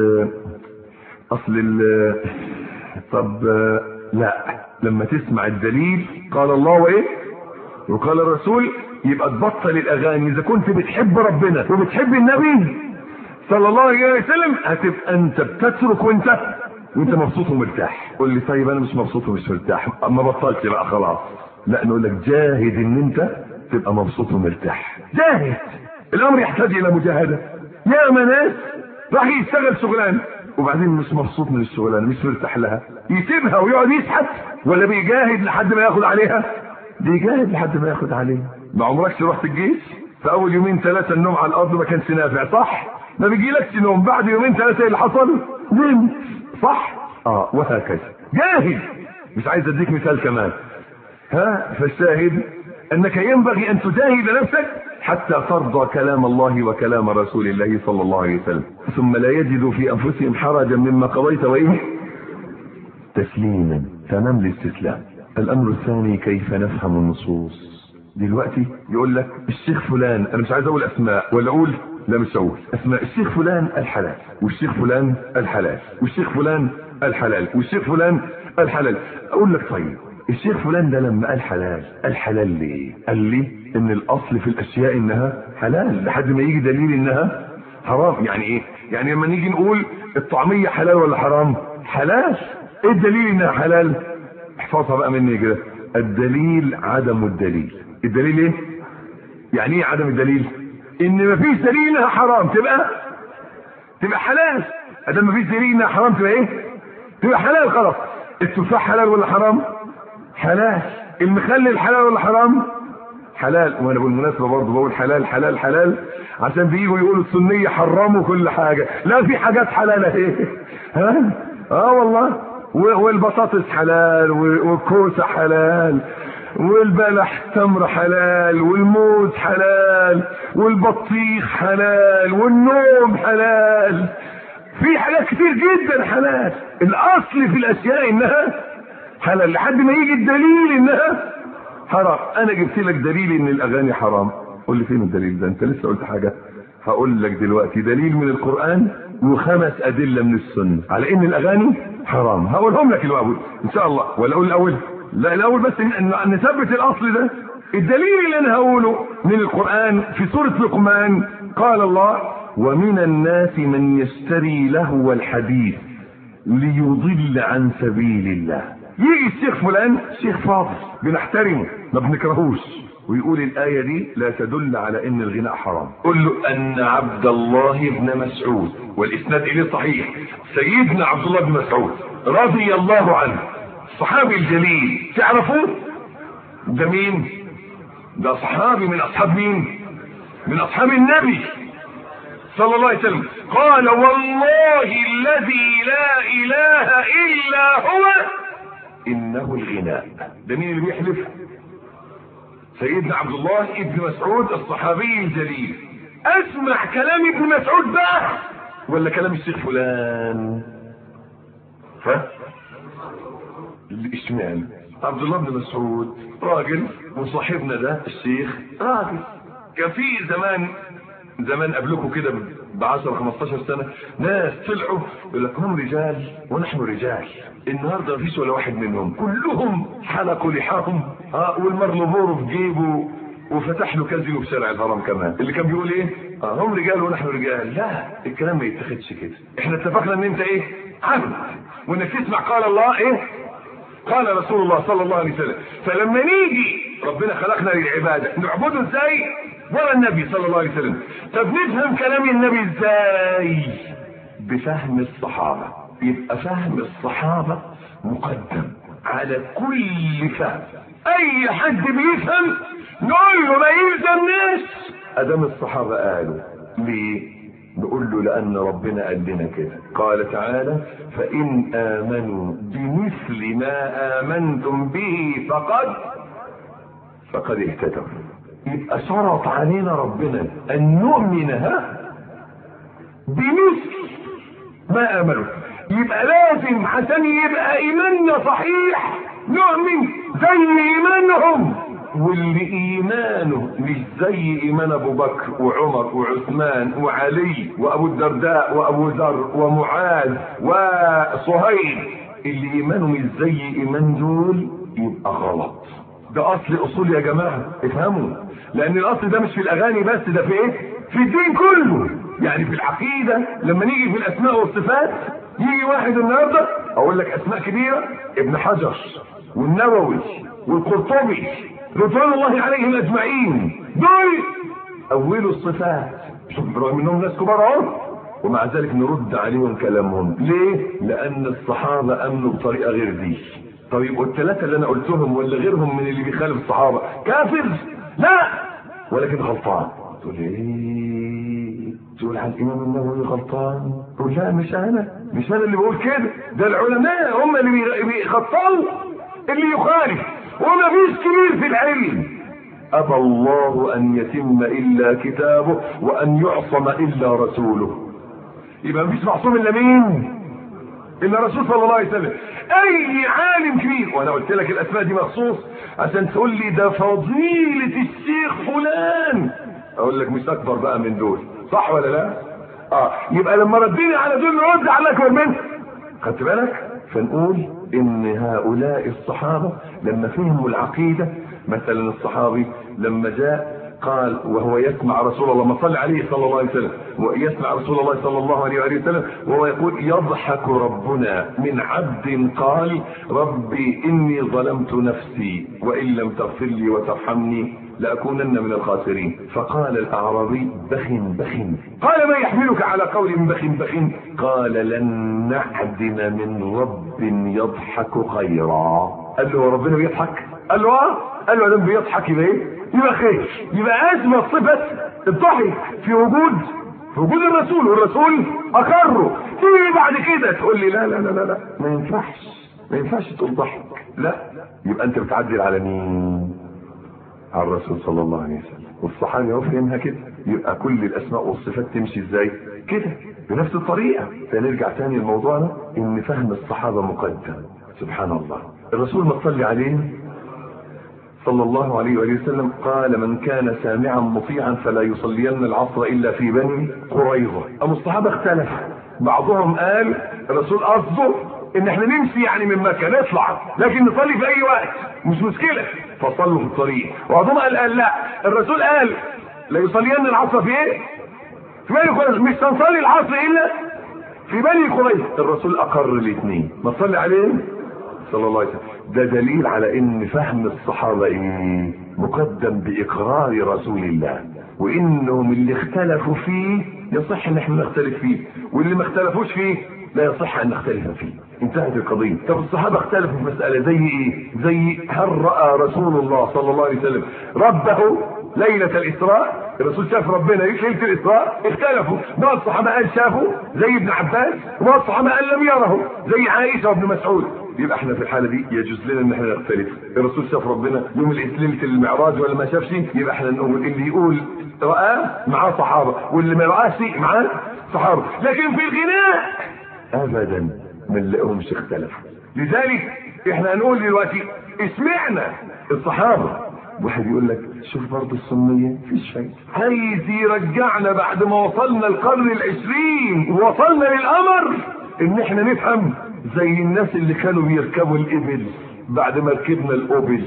اصل ال طب لا لما تسمع الدليل قال الله وايه وقال الرسول يبقى تبطل الاغاني اذا كنت بتحب ربنا وبتحب النبي صلى الله عليه وسلم هتبقى انت بتترك وانت وانت مبسوط ومرتاح قول لي طيب انا مش مبسوط ومش مرتاح اما بطلت بقى خلاص لا نقول لك جاهد ان انت تبقى مبسوط ومرتاح جاهد الامر يحتاج الى مجاهده يا ناس راح يشتغل شغلانه وبعدين مش مبسوط من الشغلانه مش مرتاح لها يسيبها ويقعد يشحت ولا بيجاهد لحد ما ياخد عليها بيجاهد لحد ما ياخد عليها ما عمركش رحت الجيش في اول يومين ثلاثه النوم على الارض ما كانش نافع صح ما بيجيلكش نوم بعد يومين ثلاثه ايه اللي حصل نمت صح اه وهكذا جاهد مش عايز اديك مثال كمان ها فالشاهد انك ينبغي ان تجاهد نفسك حتى ترضى كلام الله وكلام رسول الله صلى الله عليه وسلم ثم لا يجدوا في انفسهم حرجا مما قضيت وايه تسليما تمام الاستسلام الامر الثاني كيف نفهم النصوص دلوقتي يقول لك الشيخ فلان انا مش عايز اقول اسماء ولا اقول لا مش هقول اسماء الشيخ فلان الحلال والشيخ فلان الحلال والشيخ فلان الحلال والشيخ فلان الحلال اقول لك طيب الشيخ فلان ده لما قال حلال قال حلال ليه قال لي ان الاصل في الاشياء انها حلال لحد ما يجي دليل انها حرام يعني ايه يعني لما نيجي نقول الطعميه حلال ولا حرام حلال ايه الدليل انها حلال احفظها بقى مني كده الدليل عدم الدليل الدليل ايه يعني ايه عدم الدليل ان مفيش دليل انها حرام تبقى تبقى حلال ادام مفيش دليل انها حرام تبقى ايه تبقى حلال خلاص التفاح حلال ولا حرام حلال المخلل حلال ولا حرام حلال وانا بالمناسبه برضه بقول حلال حلال حلال عشان بييجوا يقولوا السنيه حرموا كل حاجه لا في حاجات حلال اهي ها اه والله والبطاطس حلال والكوسه حلال والبلح تمر حلال والموز حلال والبطيخ حلال والنوم حلال في حاجات كتير جدا حلال الاصل في الاشياء انها حلال لحد ما يجي الدليل انها حرام انا جبت لك دليل ان الاغاني حرام قول لي فين الدليل ده انت لسه قلت حاجه هقول لك دلوقتي دليل من القران وخمس ادله من السنه على ان الاغاني حرام هقولهم لك الاول ان شاء الله ولا اقول الاول لا الاول بس نثبت الاصل ده الدليل اللي انا هقوله من القران في سوره لقمان قال الله ومن الناس من يشتري لهو الحديث ليضل عن سبيل الله يجي الشيخ فلان شيخ فاضل بنحترمه ما بنكرهوش ويقول الآية دي لا تدل على ان الغناء حرام قل له ان عبد الله بن مسعود والاسناد اليه صحيح سيدنا عبد الله بن مسعود رضي الله عنه الصحابي الجليل تعرفوه ده مين ده صحابي من اصحاب مين من اصحاب النبي صلى الله عليه وسلم قال والله الذي لا اله الا هو انه الغناء ده مين اللي بيحلف سيدنا عبد الله ابن مسعود الصحابي الجليل اسمع كلام ابن مسعود بقى ولا كلام الشيخ فلان ها اشمعنى عبد الله بن مسعود راجل وصاحبنا ده الشيخ راجل كان في زمان زمان قبلكم كده ب 10 15 سنه ناس طلعوا يقول لك هم رجال ونحن رجال النهارده مفيش ولا واحد منهم كلهم حلقوا لحاهم اه والمرلبور في جيبه وفتح له كازينو في شارع الهرم كمان اللي كان بيقول ايه اه هم رجال ونحن رجال لا الكلام ما يتاخدش كده احنا اتفقنا ان انت ايه عبد وانك تسمع قال الله ايه قال رسول الله صلى الله عليه وسلم فلما نيجي ربنا خلقنا للعباده نعبده ازاي ورا النبي صلى الله عليه وسلم طب نفهم كلام النبي ازاي بفهم الصحابه يبقى فهم الصحابه مقدم على كل فهم اي حد بيفهم نقول له ما يلزمناش ادام الصحابه قالوا ليه نقول له لأن ربنا قال لنا كده قال تعالى فإن آمنوا بمثل ما آمنتم به فقد فقد اهتدوا يبقى شرط علينا ربنا أن نؤمن ها بمثل ما آمنوا يبقى لازم عشان يبقى إيماننا صحيح نؤمن زي إيمانهم واللي ايمانه مش زي ايمان ابو بكر وعمر وعثمان وعلي وابو الدرداء وابو ذر ومعاذ وصهيب اللي ايمانه مش زي ايمان دول يبقى غلط ده اصل اصول يا جماعه افهموا لان الاصل ده مش في الاغاني بس ده في ايه في الدين كله يعني في العقيده لما نيجي في الاسماء والصفات يجي واحد النهارده اقول لك اسماء كبيره ابن حجر والنووي والقرطبي رضوان الله عليهم اجمعين دول اولوا الصفات شوف رغم انهم ناس كبار اهو ومع ذلك نرد عليهم كلامهم ليه لان الصحابه امنوا بطريقه غير دي طيب والثلاثه اللي انا قلتهم ولا غيرهم من اللي بيخالف الصحابه كافر لا ولكن غلطان تقول ايه تقول عن الامام النووي غلطان تقول لا مش انا مش انا اللي بقول كده ده العلماء هم اللي بيخطئوا اللي يخالف وما فيش كبير في العلم ابى الله ان يتم الا كتابه وان يعصم الا رسوله يبقى مفيش معصوم الا مين الا رسول صلى الله عليه وسلم اي عالم كبير وانا قلت لك الاسماء دي مخصوص عشان تقول لي ده فضيلة الشيخ فلان اقول لك مش اكبر بقى من دول صح ولا لا اه يبقى لما رديني على دول نرد على الاكبر منه خدت بالك فنقول ان هؤلاء الصحابة لما فهموا العقيدة مثلا الصحابي لما جاء قال وهو يسمع رسول الله ما صلى عليه صلى الله عليه وسلم ويسمع رسول الله صلى الله عليه وآله وسلم وهو يقول يضحك ربنا من عبد قال ربي إني ظلمت نفسي وإن لم تغفر لي وترحمني لأكونن من الخاسرين فقال الأعرابي بخ بخ قال ما يحملك على قول بخ بخ قال لن نعدم من رب يضحك خيرا قال له ربنا بيضحك قال له اه قال له لم بيضحك يبقى ايه يبقى خير يبقى اثبت صفه الضحك في وجود في وجود الرسول والرسول اقره تيجي بعد كده تقول لي لا لا لا لا, لا. ما ينفعش ما ينفعش تقول ضحك لا يبقى انت بتعدل على مين على الرسول صلى الله عليه وسلم والصحابي هو فهمها كده يبقى كل الاسماء والصفات تمشي ازاي كده بنفس الطريقه فنرجع تاني لموضوعنا ان فهم الصحابه مقدم سبحان الله الرسول ما صلي عليه صلى الله عليه وآله وسلم قال من كان سامعا مطيعا فلا يصلين العصر إلا في بني قريظة أم الصحابة اختلف بعضهم قال الرسول قصده ان احنا نمشي يعني من مكة نطلع لكن نصلي في اي وقت مش مشكلة فصلوا في الطريق وبعضهم قال, قال لا الرسول قال لا يصلين العصر في ايه في بني قريظة مش هنصلي العصر الا في بني قريظة الرسول اقر الاثنين ما صلي عليه صلى الله عليه وسلم ده دليل على ان فهم الصحابة ايه مقدم باقرار رسول الله وانهم اللي اختلفوا فيه يصح ان احنا نختلف فيه واللي ما اختلفوش فيه لا يصح ان نختلف فيه انتهت القضية طب الصحابة اختلفوا في مسألة زي ايه زي هل رأى رسول الله صلى الله عليه وسلم ربه ليلة الإسراء الرسول شاف ربنا ليلة الإسراء اختلفوا بعض الصحابة قال شافه زي ابن عباس وبعض الصحابة قال لم يره زي عائشة وابن مسعود يبقى احنا في الحالة دي يجوز لنا ان احنا نختلف الرسول شاف ربنا يوم ليلة المعراج ولا ما شافش يبقى احنا نقول اللي يقول رآه معاه صحابة واللي ما رآش معاه صحابة لكن في الغناء ابدا ما نلاقيهمش اختلفوا لذلك احنا هنقول دلوقتي اسمعنا الصحابة واحد يقول لك شوف برضه السنية مفيش فايدة عايز يرجعنا بعد ما وصلنا القرن العشرين ووصلنا للقمر ان احنا نفهم زي الناس اللي كانوا بيركبوا الابل بعد ما ركبنا الاوبل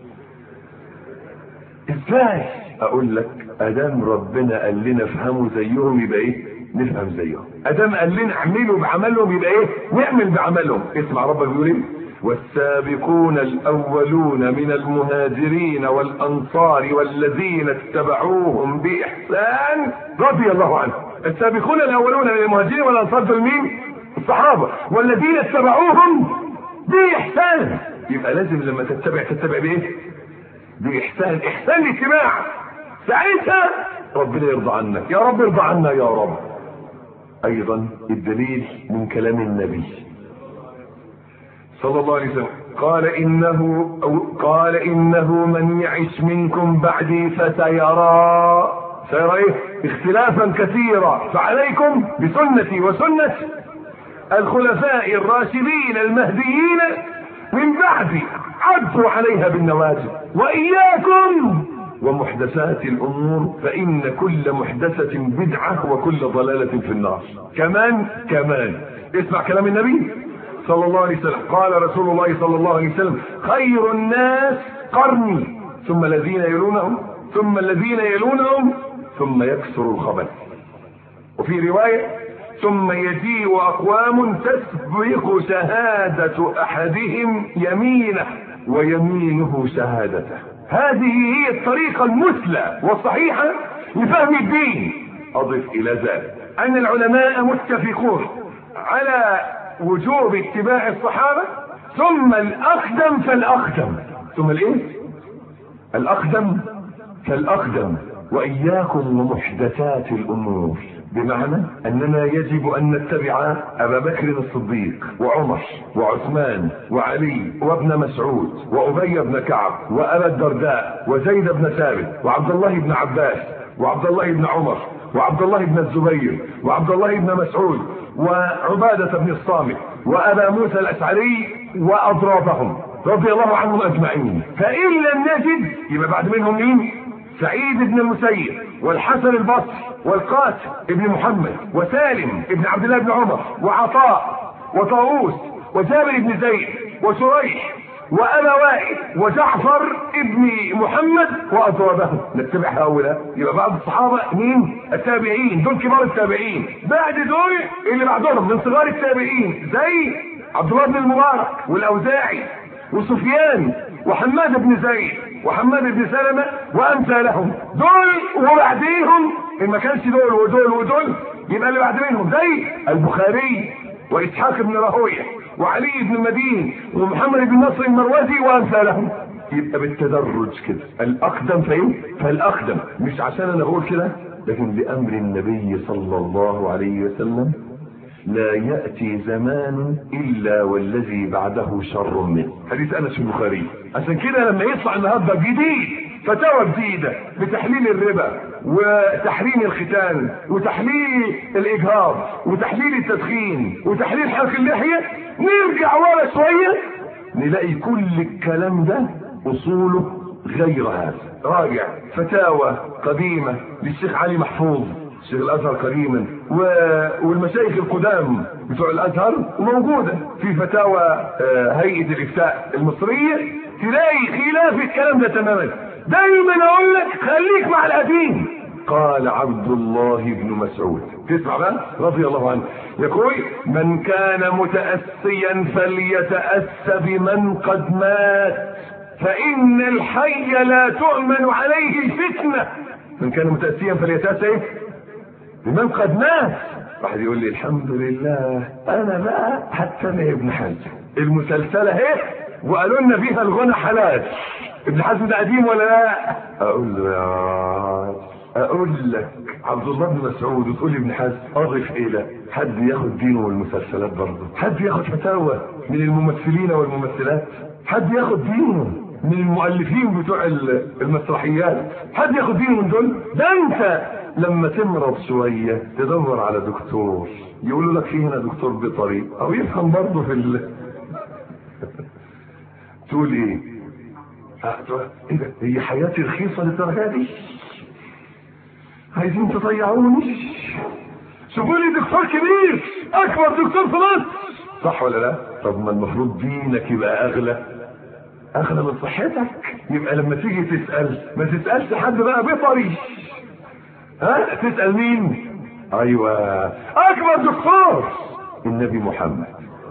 ازاي اقول لك ادام ربنا قال لنا افهموا زيهم يبقى ايه نفهم زيهم ادام قال لنا اعملوا بعملهم يبقى ايه نعمل بعملهم اسمع ربك بيقول ايه والسابقون الاولون من المهاجرين والانصار والذين اتبعوهم باحسان رضي الله عنهم السابقون الاولون من المهاجرين والانصار دول مين الصحابه والذين اتبعوهم باحسان يبقى لازم لما تتبع تتبع بايه باحسان احسان الاتباع ساعتها ربنا يرضى عنك يا رب ارضى عنا يا رب ايضا الدليل من كلام النبي صلى الله عليه وسلم قال انه أو قال انه من يعش منكم بعدي فسيرى سيرى ايه اختلافا كثيرا فعليكم بسنتي وسنة الخلفاء الراشدين المهديين من بعدي عدوا عليها بالنواجذ واياكم ومحدثات الامور فان كل محدثة بدعة وكل ضلالة في النار كمان كمان اسمع كلام النبي صلى الله عليه وسلم قال رسول الله صلى الله عليه وسلم خير الناس قرني ثم الذين يلونهم ثم الذين يلونهم ثم يكثر الخبث وفي رواية ثم يجيء أقوام تسبق شهادة أحدهم يمينه ويمينه شهادته هذه هي الطريقة المثلى والصحيحة لفهم الدين أضف إلى ذلك أن العلماء متفقون على وجوب اتباع الصحابة ثم الأقدم فالأقدم ثم الإيه؟ الأقدم فالأقدم وإياكم ومحدثات الأمور بمعنى أننا يجب أن نتبع أبا بكر الصديق وعمر وعثمان وعلي وابن مسعود وأبي بن كعب وأبا الدرداء وزيد بن ثابت وعبد الله بن عباس وعبد الله بن عمر وعبد الله بن الزبير وعبد الله بن مسعود وعبادة بن الصامت وأبا موسى الأشعري وأضرابهم رضي الله عنهم أجمعين فإن لم نجد يبقى بعد منهم مين؟ سعيد بن المسيب والحسن البصري والقاسم ابن محمد وسالم ابن عبد الله بن عمر وعطاء وطاووس وجابر بن زيد وشريح وابا وائل وجعفر ابن محمد واضرابهم نتبع هؤلاء يبقى بعض الصحابه مين التابعين دول كبار التابعين بعد دول اللي بعدهم من صغار التابعين زي عبد الله بن المبارك والاوزاعي وسفيان وحماد بن زيد وحماد بن سلمة وأمثالهم دول وبعديهم إن ما كانش دول ودول ودول يبقى اللي بعد منهم زي البخاري وإسحاق بن راهويه وعلي بن المدين ومحمد بن نصر المروزي وأمثالهم يبقى بالتدرج كده الأقدم فإيه؟ فالأقدم مش عشان أنا بقول كده لكن لأمر النبي صلى الله عليه وسلم لا يأتي زمان إلا والذي بعده شر منه حديث أنس البخاري عشان كده لما يطلع النهارده جديد فتاوى جديدة بتحليل الربا وتحريم الختان وتحليل الإجهاض وتحليل التدخين وتحليل حلق اللحية نرجع ورا شوية نلاقي كل الكلام ده أصوله غير هذا راجع فتاوى قديمة للشيخ علي محفوظ شيخ الازهر قديما و... والمشايخ القدام بتوع الازهر موجوده في فتاوى هيئه الافتاء المصريه تلاقي خلاف الكلام ده تماما دايما اقول لك خليك مع القديم قال عبد الله بن مسعود تسمع بقى رضي الله عنه يقول من كان متاسيا فليتاس بمن قد مات فان الحي لا تؤمن عليه الفتنه من كان متاسيا فليتاس ايه بمن قد مات واحد يقول لي الحمد لله انا بقى هتسمع ابن حزم المسلسله اهي وقالوا لنا فيها الغنى حلال ابن حزم ده قديم ولا لا اقول له يا اقول لك عبد الله بن مسعود وتقول لي ابن حزم اضف الى حد ياخد دينه والمسلسلات برضه حد ياخد فتاوى من الممثلين والممثلات حد ياخد دينه من المؤلفين بتوع المسرحيات حد ياخد دينه من دول ده انت لما تمرض شوية تدور على دكتور يقولوا لك في هنا دكتور بيطري او يفهم برضه في ال... تقول ايه ايه ده هي حياتي رخيصة للدرجة دي عايزين تضيعوني شوفوا لي دكتور كبير اكبر دكتور في مصر صح ولا لا طب ما المفروض دينك يبقى اغلى اغلى من صحتك يبقى لما تيجي تسأل ما تسألش حد بقى بيطري ها تسأل مين ايوه اكبر دكتور النبي محمد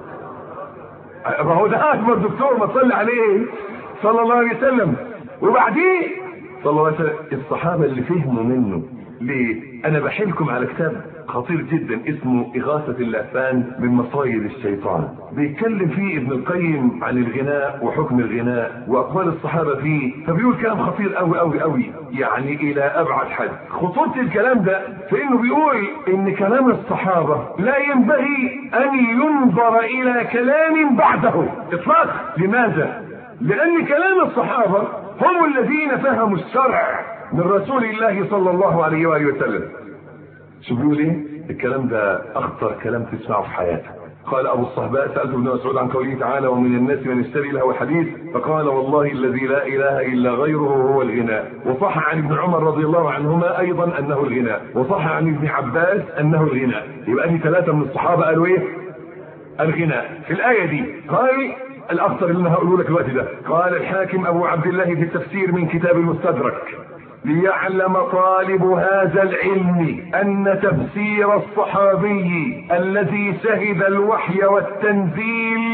ما هو ده اكبر دكتور ما تصلي عليه صلى الله عليه وسلم وبعديه صلى الله عليه وسلم الصحابة اللي فهموا منه ليه انا بحيلكم على كتاب خطير جدا اسمه إغاثة اللهفان من مصايد الشيطان بيتكلم فيه ابن القيم عن الغناء وحكم الغناء وأقوال الصحابة فيه فبيقول كلام خطير قوي قوي قوي يعني إلى أبعد حد خطورة الكلام ده في إنه بيقول إن كلام الصحابة لا ينبغي أن ينظر إلى كلام بعده إطلاقا لماذا؟ لأن كلام الصحابة هم الذين فهموا الشرع من رسول الله صلى الله عليه وآله وسلم شو بيقول ايه الكلام ده اخطر كلام تسمعه في حياتك قال ابو الصهباء سالت ابن مسعود عن قوله تعالى ومن الناس من يشتري له الحديث فقال والله الذي لا اله الا غيره هو الغناء وصح عن ابن عمر رضي الله عنهما ايضا انه الغناء وصح عن ابن عباس انه الغناء يبقى دي ثلاثه من الصحابه قالوا ايه الغناء في الايه دي قال الاخطر اللي انا هقوله لك الوقت ده قال الحاكم ابو عبد الله في التفسير من كتاب المستدرك ليعلم طالب هذا العلم ان تفسير الصحابي الذي شهد الوحي والتنزيل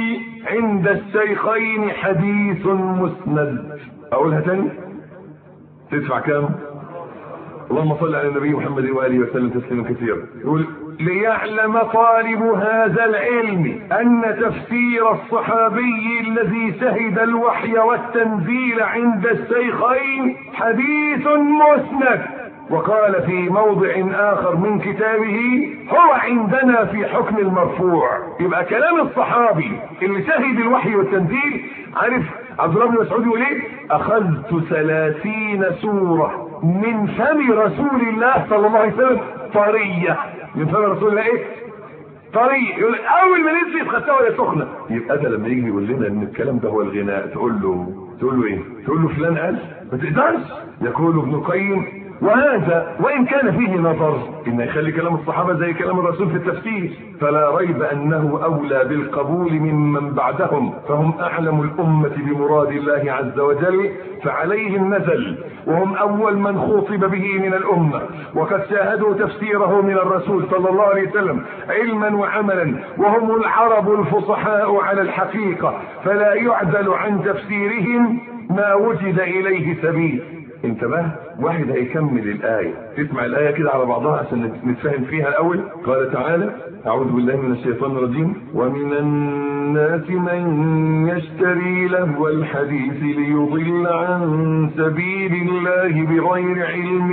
عند الشيخين حديث مسند اقولها تاني تدفع كام اللهم صل على النبي محمد واله وسلم تسليما كثيرا يقول ليعلم طالب هذا العلم ان تفسير الصحابي الذي شهد الوحي والتنزيل عند الشيخين حديث مسند وقال في موضع اخر من كتابه هو عندنا في حكم المرفوع يبقى كلام الصحابي اللي شهد الوحي والتنزيل عارف عبد الله بن مسعود يقول ايه اخذت ثلاثين سورة من فم رسول الله صلى الله عليه وسلم طرية من فم رسول الله ايه طريق يقول اول ما نزلت خدتها وهي سخنه يبقى ده لما يجي يقول لنا ان الكلام ده هو الغناء تقول له تقول له ايه تقول له فلان قال ما تقدرش يقول ابن القيم وهذا وان كان فيه نظر ان يخلي كلام الصحابه زي كلام الرسول في التفسير فلا ريب انه اولى بالقبول ممن بعدهم فهم اعلم الامه بمراد الله عز وجل فعليهم نزل وهم اول من خوطب به من الامه وقد شاهدوا تفسيره من الرسول صلى الله عليه وسلم علما وعملا وهم العرب الفصحاء على الحقيقه فلا يعدل عن تفسيرهم ما وجد اليه سبيل انتبه واحد هيكمل الآية تسمع الآية كده على بعضها عشان نتفهم فيها الأول قال تعالى أعوذ بالله من الشيطان الرجيم ومن الناس من يشتري لهو الحديث ليضل عن سبيل الله بغير علم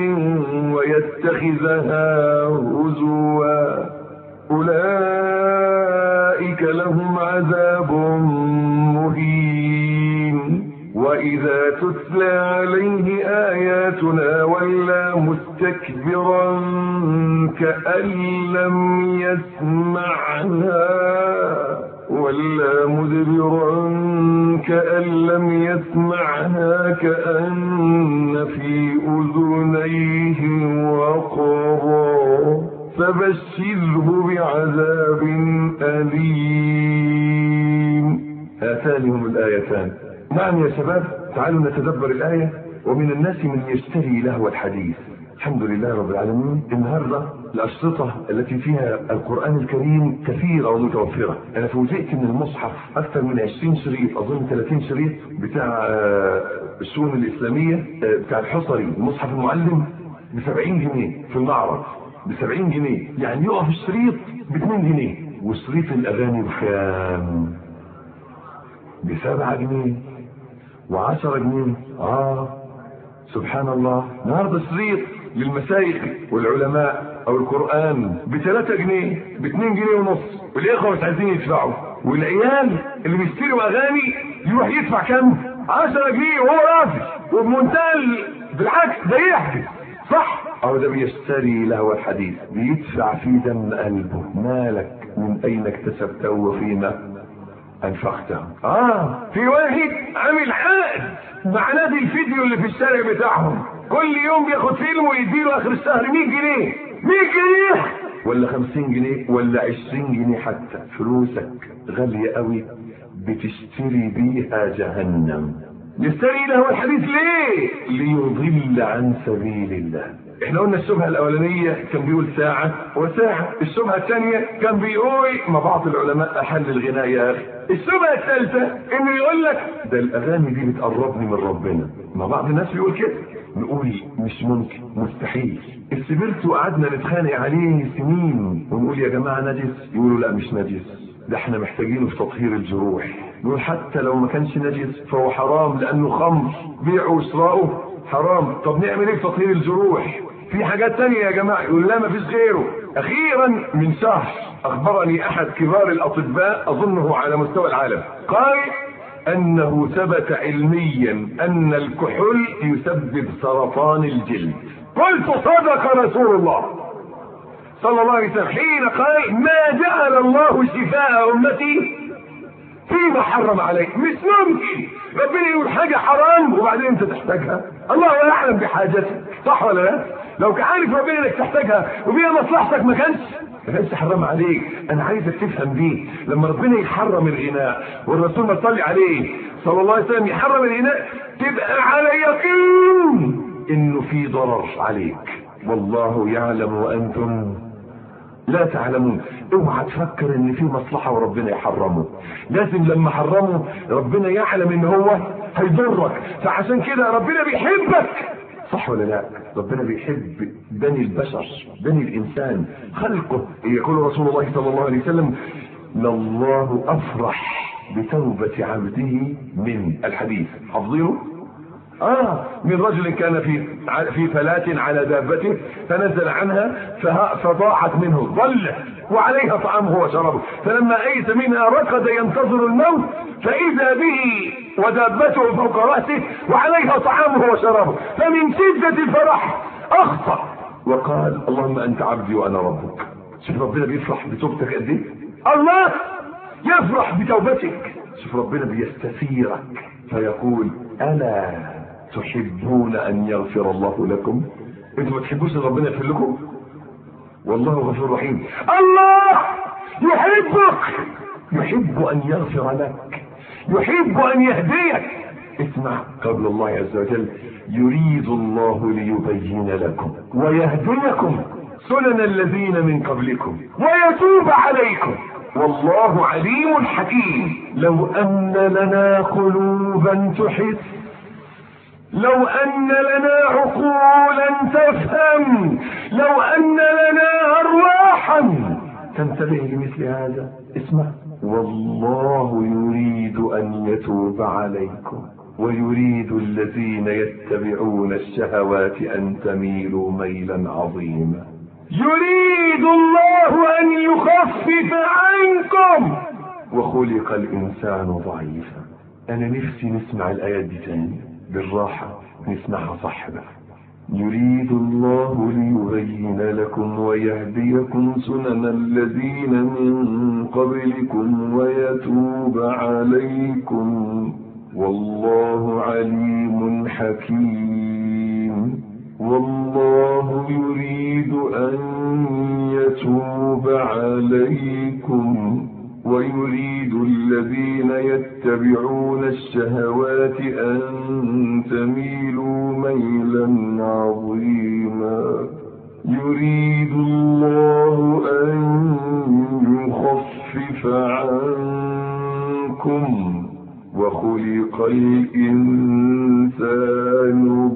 ويتخذها هزوا أولئك لهم عذاب مهين وإذا تتلى عليه آياتنا ولى مستكبرا كأن لم يسمعها ولى مدبرا كأن لم يسمعها كأن في أذنيه وقرا فبشره بعذاب أليم هاتان هم الآيتان نعم يا شباب تعالوا نتدبر الآية ومن الناس من يشتري لهو الحديث الحمد لله رب العالمين النهاردة الأشرطة التي فيها القرآن الكريم كثيرة ومتوفرة أنا فوجئت من المصحف أكثر من 20 شريط أظن 30 شريط بتاع الشؤون الإسلامية بتاع الحصري المصحف المعلم ب 70 جنيه في المعرض ب 70 جنيه يعني يقف الشريط ب 2 جنيه وشريط الأغاني بكام؟ بسبعة جنيه وعشرة جنيه اه سبحان الله النهارده شريط للمشايخ والعلماء او القران بثلاثة جنيه باثنين جنيه ونص والاخوه مش عايزين يدفعوا والعيال اللي بيشتروا اغاني يروح يدفع كام 10 جنيه وهو راضي وبمنتهى بالعكس ده يحجز صح او ده بيشتري لهو الحديث بيدفع في دم قلبه مالك من اين اكتسبته وفيما انفقته اه في واحد عامل عقد مع نادي الفيديو اللي في الشارع بتاعهم كل يوم بياخد فيلم ويديله اخر الشهر 100 جنيه 100 جنيه ولا 50 جنيه ولا 20 جنيه حتى فلوسك غالية قوي بتشتري بيها جهنم يشتري له الحديث ليه ليضل عن سبيل الله احنا قلنا الشبهة الاولانية كان بيقول ساعة وساعة الشبهة الثانية كان بيقول ما بعض العلماء احل الغناء يا اخي الشبهة الثالثة انه يقول لك ده الاغاني دي بتقربني من ربنا ما بعض الناس بيقول كده نقول مش ممكن مستحيل السبرت وقعدنا نتخانق عليه سنين ونقول يا جماعة نجس يقولوا لا مش نجس ده احنا محتاجينه في تطهير الجروح نقول حتى لو ما كانش نجس فهو حرام لانه خمر بيعه وشراؤه حرام طب نعمل ايه في تطهير الجروح في حاجات تانية يا جماعة يقول لا ما فيش غيره اخيرا من شهر اخبرني احد كبار الاطباء اظنه على مستوى العالم قال انه ثبت علميا ان الكحول يسبب سرطان الجلد قلت صدق رسول الله صلى الله عليه وسلم حين قال ما جعل الله شفاء امتي فيما حرم عليك مش ممكن ربنا يقول حاجة حرام وبعدين انت تحتاجها الله اعلم بحاجتك صح ولا لا لو كان عارف ربنا انك تحتاجها وبيها مصلحتك ما كانش ما كانش حرام عليك انا عايزك تفهم دي لما ربنا يحرم الغناء والرسول ما صلي عليه صلى الله عليه وسلم يحرم الغناء تبقى على يقين انه في ضرر عليك والله يعلم وانتم لا تعلمون اوعى تفكر ان في مصلحة وربنا يحرمه لازم لما حرمه ربنا يعلم ان هو هيضرك فعشان كده ربنا بيحبك صح ولا لا ربنا بيحب بني البشر بني الانسان خلقه يقول رسول الله صلى الله عليه وسلم لله افرح بتوبة عبده من الحديث حافظينه آه من رجل كان في في فلاة على دابته فنزل عنها فضاعت منه ظل وعليها طعامه وشرابه فلما أيس منها ركض ينتظر الموت فإذا به ودابته فوق رأسه وعليها طعامه وشرابه فمن شدة الفرح أخطأ وقال اللهم أنت عبدي وأنا ربك شوف ربنا بيفرح بتوبتك قد إيه الله يفرح بتوبتك شوف ربنا بيستثيرك فيقول ألا تحبون ان يغفر الله لكم انتوا ما تحبوش ان ربنا يغفر لكم والله غفور رحيم الله يحبك يحب ان يغفر لك يحب ان يهديك اسمع قول الله عز وجل يريد الله ليبين لكم ويهديكم سنن الذين من قبلكم ويتوب عليكم والله عليم حكيم لو ان لنا قلوبا تحس لو ان لنا عقولا تفهم لو ان لنا ارواحا تنتبه لمثل هذا اسمع والله يريد ان يتوب عليكم ويريد الذين يتبعون الشهوات ان تميلوا ميلا عظيما يريد الله ان يخفف عنكم وخلق الانسان ضعيفا انا نفسي نسمع الايات دي تاني بالراحة نسمعها صح بقى يريد الله ليبين لكم ويهديكم سنن الذين من قبلكم ويتوب عليكم والله عليم حكيم والله يريد أن يتوب عليكم ويريد الذين يتبعون الشهوات أن تميلوا ميلا عظيما يريد الله أن يخفف عنكم وخلق الإنسان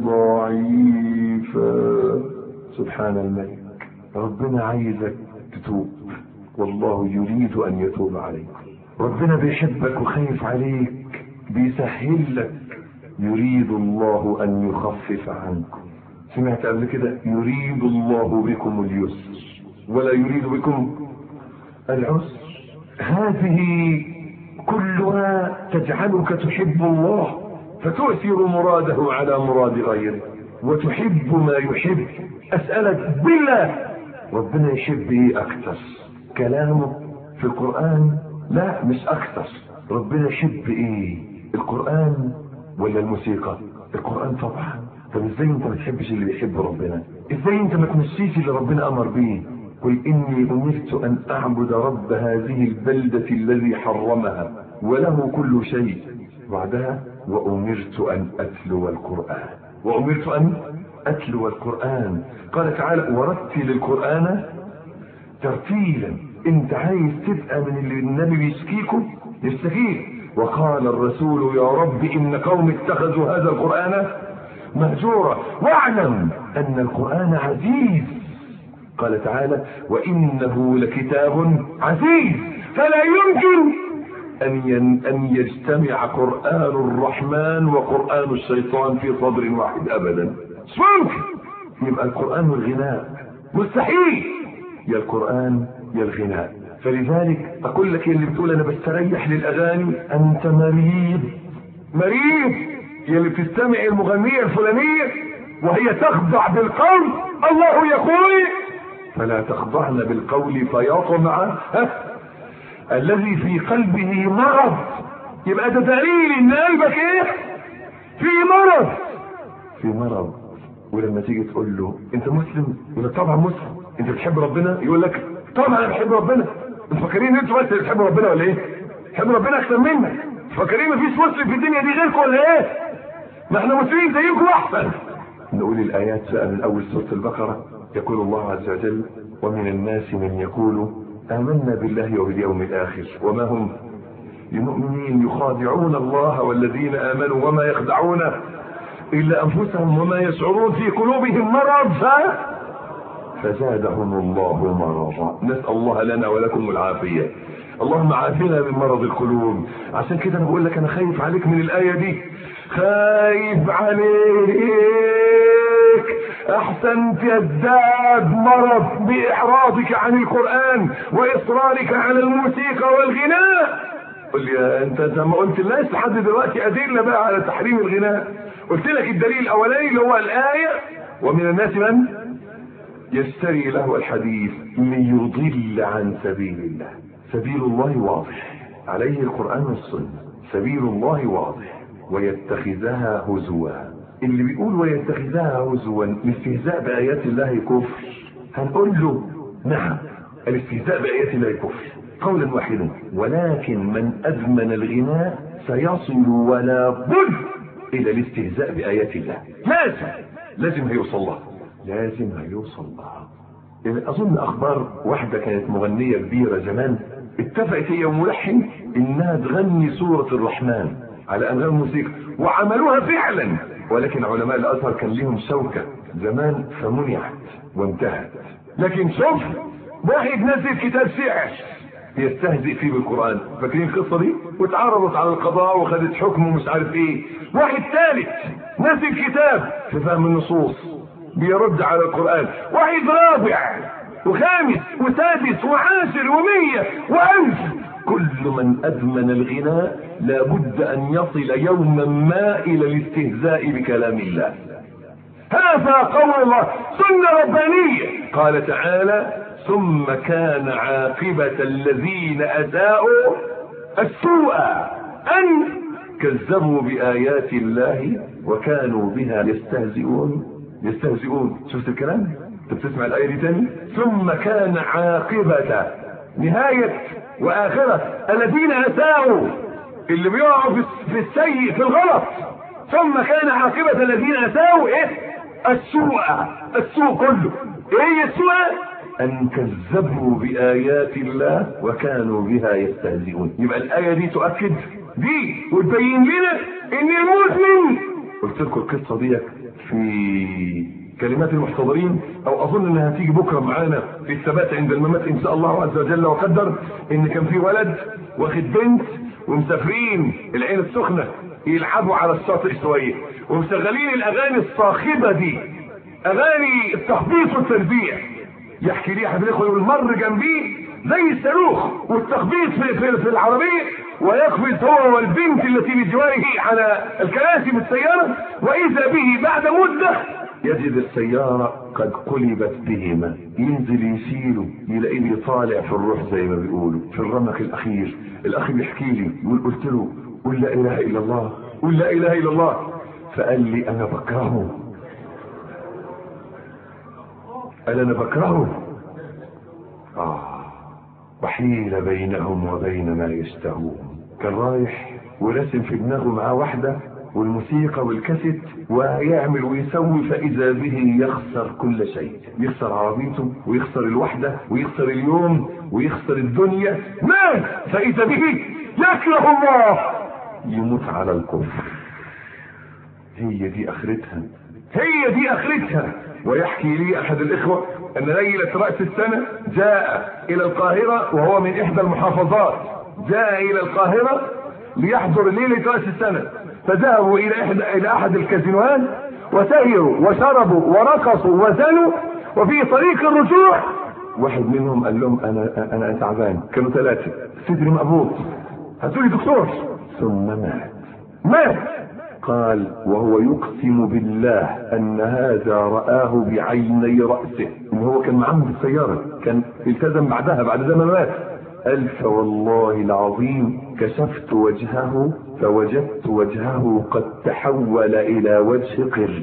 ضعيفا سبحان الملك ربنا عايزك تتوب والله يريد ان يتوب عليك ربنا بيحبك وخايف عليك بيسهل لك يريد الله ان يخفف عنكم سمعت قبل كده يريد الله بكم اليسر ولا يريد بكم العسر هذه كلها تجعلك تحب الله فتؤثر مراده على مراد غيره وتحب ما يحب اسالك بالله ربنا يحب ايه اكثر كلامه في القرآن لا مش أكثر ربنا يحب إيه القرآن ولا الموسيقى القرآن طبعا طب ازاي انت ما تحبش اللي بيحب ربنا ازاي انت ما تمشيش اللي ربنا امر بيه قل اني امرت ان اعبد رب هذه البلدة الذي حرمها وله كل شيء بعدها وامرت ان اتلو القرآن وامرت ان اتلو القرآن قال تعالى ورتل القرآن ترتيلا انت عايز تبقى من اللي النبي بيشكيكم يشتكيك وقال الرسول يا رب ان قوم اتخذوا هذا القرآن مهجورا واعلم ان القرآن عزيز قال تعالى وانه لكتاب عزيز فلا يمكن ان ين ان يجتمع قرآن الرحمن وقرآن الشيطان في صدر واحد ابدا مش ممكن يبقى القرآن والغناء مستحيل يا القرآن يا الغناء فلذلك اقول لك اللي بتقول انا بستريح للاغاني انت مريض مريض يا اللي بتستمع المغنية الفلانية وهي تخضع بالقول الله يقول فلا تخضعن بالقول فيطمع الذي في قلبه مرض يبقى ده دليل ان قلبك ايه في مرض في مرض ولما تيجي تقول له انت مسلم يقول لك طبعا مسلم انت بتحب ربنا يقول لك طبعا انا بحب ربنا انتوا فاكرين انتوا بس اللي بتحبوا ربنا ولا ايه بتحب ربنا اكتر منك فاكرين مفيش مسلم في الدنيا دي غيركم ولا ايه ما احنا مسلمين زيكم احسن نقول الايات بقى من اول سوره البقره يقول الله عز وجل ومن الناس من يقول آمنا بالله وباليوم الآخر وما هم بمؤمنين يخادعون الله والذين آمنوا وما يخدعون إلا أنفسهم وما يشعرون في قلوبهم مرض فزادهم الله مرضا نسأل الله لنا ولكم العافية اللهم عافنا من مرض القلوب عشان كده انا بقول لك انا خايف عليك من الآية دي خايف عليك احسن تزداد مرض باعراضك عن القرآن واصرارك على الموسيقى والغناء قل لي يا انت زي ما قلت لناس لحد دلوقتي ادله بقى على تحريم الغناء قلت لك الدليل الاولاني اللي هو الايه ومن الناس من يشتري له الحديث ليضل عن سبيل الله سبيل الله واضح عليه القران والسنه سبيل الله واضح ويتخذها هزوا اللي بيقول ويتخذها هزوا الاستهزاء بايات الله كفر هنقول له نعم الاستهزاء بايات الله كفر قولا واحدا ولكن من أدمن الغناء سيصل ولا بد إلى الاستهزاء بآيات الله لازم لازم هيوصل لها لازم هيوصل لها يعني أظن أخبار واحدة كانت مغنية كبيرة زمان اتفقت هي وملحن إنها تغني سورة الرحمن على أنغام موسيقى وعملوها فعلا ولكن علماء الأزهر كان لهم شوكة زمان فمنعت وانتهت لكن شوف واحد نزل كتاب سحر يستهزئ فيه بالقرآن فاكرين القصة دي واتعرضت على القضاء وخدت حكم ومش عارف ايه واحد ثالث نزل كتاب في فهم النصوص بيرد على القرآن واحد رابع وخامس وسادس وعاشر ومية وألف كل من أدمن الغناء لابد أن يصل يوما ما إلى الاستهزاء بكلام الله هذا قول الله سنة ربانية قال تعالى ثم كان عاقبة الذين أساءوا السوء أن كذبوا بآيات الله وكانوا بها يستهزئون يستهزئون شفت الكلام؟ انت بتسمع الآية دي تاني؟ ثم كان عاقبة نهاية وآخرة الذين أساءوا اللي بيقعوا في السيء في الغلط ثم كان عاقبة الذين أساءوا إيه؟ السوء السوء كله إيه السوء؟ أن كذبوا بآيات الله وكانوا بها يستهزئون يبقى الآية دي تؤكد دي وتبين لنا إن المسلم قلت لكم القصة دي في كلمات المحتضرين أو أظن إنها هتيجي بكرة معانا في الثبات عند الممات إن شاء الله عز وجل وقدر إن كان في ولد واخد بنت ومسافرين العين السخنة يلعبوا على الشاطئ شوية ومشغلين الأغاني الصاخبة دي أغاني التخبيط والتربيع يحكي لي احد الاخوه يقول مر جنبيه زي الصاروخ والتخبيط في, في, في العربيه ويقفز هو والبنت التي بجواره على الكراسي بالسياره واذا به بعد مده يجد السيارة قد قلبت بهما ينزل يشيله يلاقيه بيطالع في الروح زي ما بيقولوا في الرمق الأخير الأخ بيحكي لي يقول قلت له قل لا إله إلا الله قل لا إله إلا الله فقال لي أنا بكرهه قال انا بكرهه اه وحيل بينهم وبين ما يشتهون كان رايح ورسم في دماغه معاه واحدة والموسيقى والكاسيت ويعمل ويسوي فإذا به يخسر كل شيء يخسر عربيته ويخسر الوحدة ويخسر اليوم ويخسر الدنيا مات فإذا به يكره الله يموت على الكفر هي دي اخرتها هي دي اخرتها ويحكي لي احد الاخوة ان ليلة رأس السنة جاء الى القاهرة وهو من احدى المحافظات جاء الى القاهرة ليحضر ليلة رأس السنة فذهبوا الى احد الى احد الكازينوهات وسهروا وشربوا ورقصوا وزنوا وفي طريق الرجوع واحد منهم قال لهم انا انا تعبان كانوا ثلاثة صدري مقبوض هاتوا لي دكتور ثم مات مات قال وهو يقسم بالله ان هذا رآه بعيني رأسه ان هو كان معاه في السيارة كان التزم بعدها بعد ده ما مات قال فوالله العظيم كشفت وجهه فوجدت وجهه قد تحول الى وجه قرد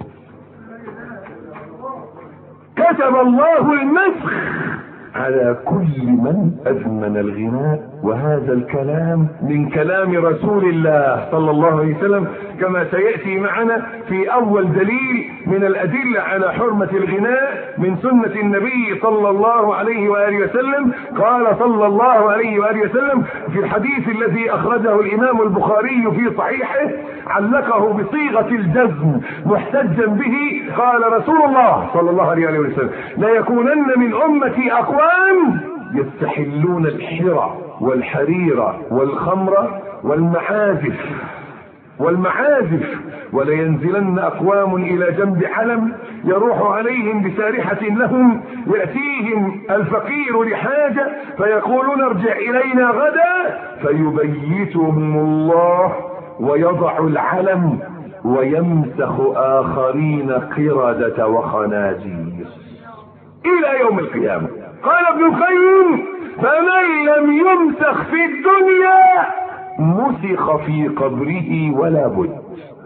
كتب الله المسخ على كل من أزمن الغناء وهذا الكلام من كلام رسول الله صلى الله عليه وسلم كما سيأتي معنا في أول دليل من الأدلة على حرمة الغناء من سنة النبي صلى الله عليه وآله وسلم قال صلى الله عليه وآله وسلم في الحديث الذي أخرجه الإمام البخاري في صحيحه علقه بصيغة الجزم محتجا به قال رسول الله صلى الله عليه وآله وسلم لا يكونن من أمتي أقوام يستحلون الحرى والحرير والخمر والمعازف والمعازف ولينزلن اقوام الى جنب حلم يروح عليهم بسارحة لهم يأتيهم الفقير لحاجة فيقولون ارجع الينا غدا فيبيتهم الله ويضع العلم ويمسخ اخرين قردة وخنازير الى يوم القيامة قال ابن القيم فمن لم يمسخ في الدنيا مسخ في قبره ولا بد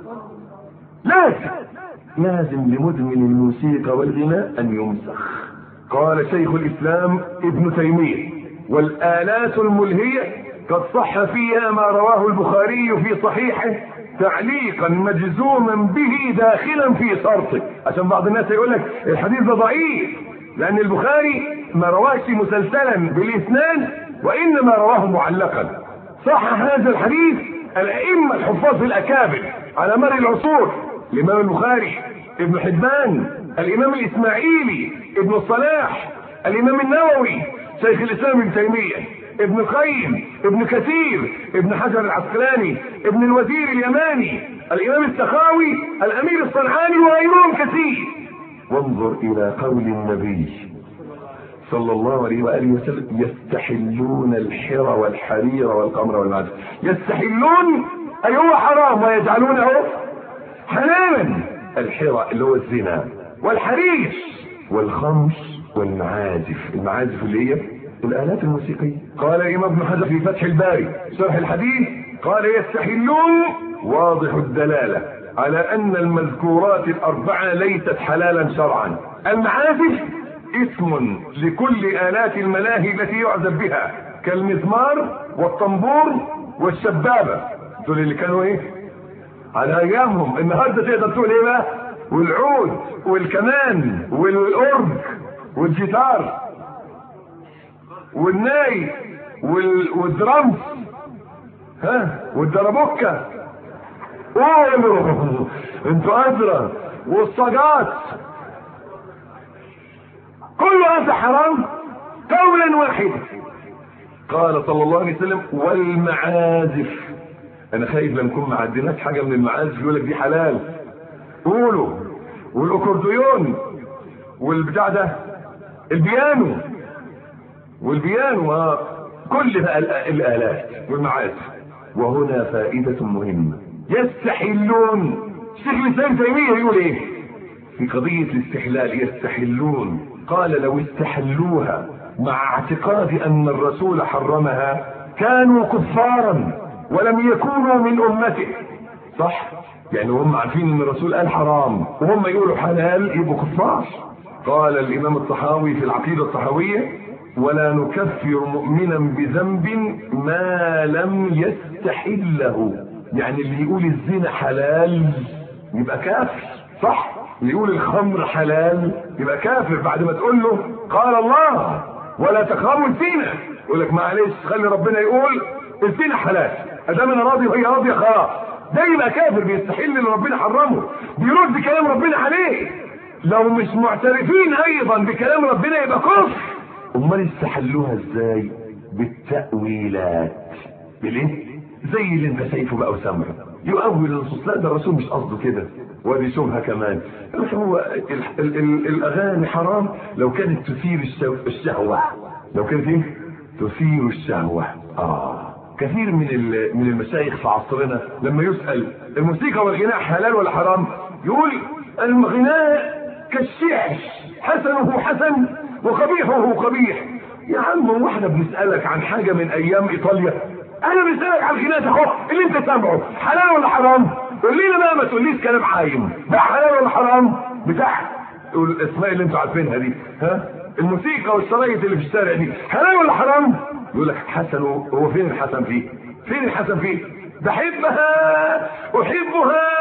لازم لازم لمدمن الموسيقى والغناء ان يمسخ قال شيخ الاسلام ابن تيميه والالات الملهيه قد صح فيها ما رواه البخاري في صحيحه تعليقا مجزوما به داخلا في شرطه عشان بعض الناس يقول لك الحديث ده ضعيف لان البخاري ما رواش مسلسلا بالاسنان وانما رواه معلقا صح هذا الحديث الائمه الحفاظ الاكابر على مر العصور الامام البخاري ابن حبان الامام الاسماعيلي ابن الصلاح الامام النووي شيخ الاسلام ابن تيميه ابن القيم ابن كثير ابن حجر العسقلاني ابن الوزير اليماني الامام السخاوي الامير الصنعاني وغيرهم كثير وانظر الى قول النبي صلى الله عليه واله وسلم يستحلون الحر والحرير والقمر والمعدن يستحلون اي هو حرام ويجعلونه حلالا الحر اللي هو الزنا والحرير والخمر والمعازف المعازف اللي هي الالات الموسيقيه قال الامام ابن حجر في فتح الباري شرح الحديث قال يستحلون واضح الدلاله على ان المذكورات الاربعه ليست حلالا شرعا المعازف اسم لكل آلات الملاهي التي يعزف بها كالمزمار والطنبور والشبابة دول اللي كانوا ايه على ايامهم النهارده تقدر تقول ايه بقى والعود والكمان والاورج والجيتار والناي وال... والدرمز ها والدربوكة قولوا انتوا ادرى والصاجات كل هذا حرام قولا واحدا قال صلى الله عليه وسلم والمعازف انا خايف لا نكون ما عديناش حاجه من المعازف يقول لك دي حلال قولوا والاكورديون والبتاع ده البيانو والبيانو اه كل الالات والمعازف وهنا فائده مهمه يستحلون الشيخ الاسلام تيميه يقول ايه في قضيه الاستحلال يستحلون قال لو استحلوها مع اعتقاد ان الرسول حرمها كانوا كفارا ولم يكونوا من امته صح يعني هم عارفين ان الرسول قال حرام وهم يقولوا حلال يبقوا كفار قال الامام الطحاوي في العقيده الطحاويه ولا نكفر مؤمنا بذنب ما لم يستحله يعني اللي يقول الزنا حلال يبقى كافر صح يقول الخمر حلال يبقى كافر بعد ما تقول له قال الله ولا تقربوا الزنا يقول لك معلش خلي ربنا يقول الزنا حلال ادام انا راضي وهي راضيه خلاص ده يبقى كافر بيستحل اللي ربنا حرمه بيرد كلام ربنا عليه لو مش معترفين ايضا بكلام ربنا يبقى كفر امال استحلوها ازاي بالتاويلات بالايه زي اللي انت شايفه بقى وسامعه يؤول النصوص لا ده الرسول مش قصده كده ودي شبهه كمان هو ال ال ال الاغاني حرام لو كانت تثير الشهوه لو كانت ايه تثير الشهوه اه كثير من من المشايخ في عصرنا لما يسال الموسيقى والغناء حلال ولا حرام يقول الغناء كالشعر حسنه حسن وقبيحه قبيح يا عم واحنا بنسالك عن حاجه من ايام ايطاليا انا بسالك عن الغناء ده اهو اللي انت سامعه حلال ولا حرام قول لنا بقى ما تقوليش كلام عايم ده حلال ولا حرام بتاع الاسماء اللي انتوا عارفينها دي ها الموسيقى والشرايط اللي في الشارع دي حلال ولا حرام يقول لك حسن هو فين الحسن فيه فين الحسن فيه بحبها احبها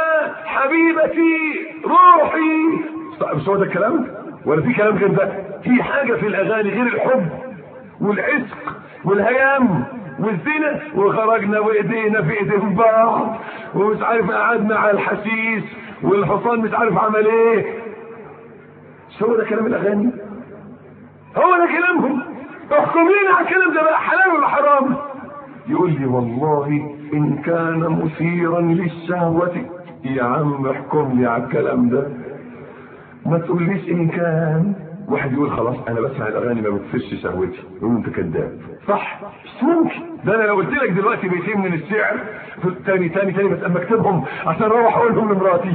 حبيبتي روحي مش هو ده الكلام ولا في كلام غير ده في حاجة في الأغاني غير الحب والعشق والهيام والزنا وخرجنا وايدينا في ايدين بعض ومش عارف قعدنا على الحشيش والحصان مش عارف عمل ايه مش هو ده كلام الاغاني هو ده كلامهم احكم لنا على الكلام ده بقى حلال ولا حرام يقول لي والله ان كان مثيرا للشهوة يا عم احكم لي على الكلام ده ما تقوليش ان كان واحد يقول خلاص انا بسمع الاغاني ما بتفش شهوتي يقول انت كذاب صح مش ممكن ده انا لو قلت لك دلوقتي بيتين من الشعر تاني تاني تاني بس اما اكتبهم عشان اروح اقولهم لمراتي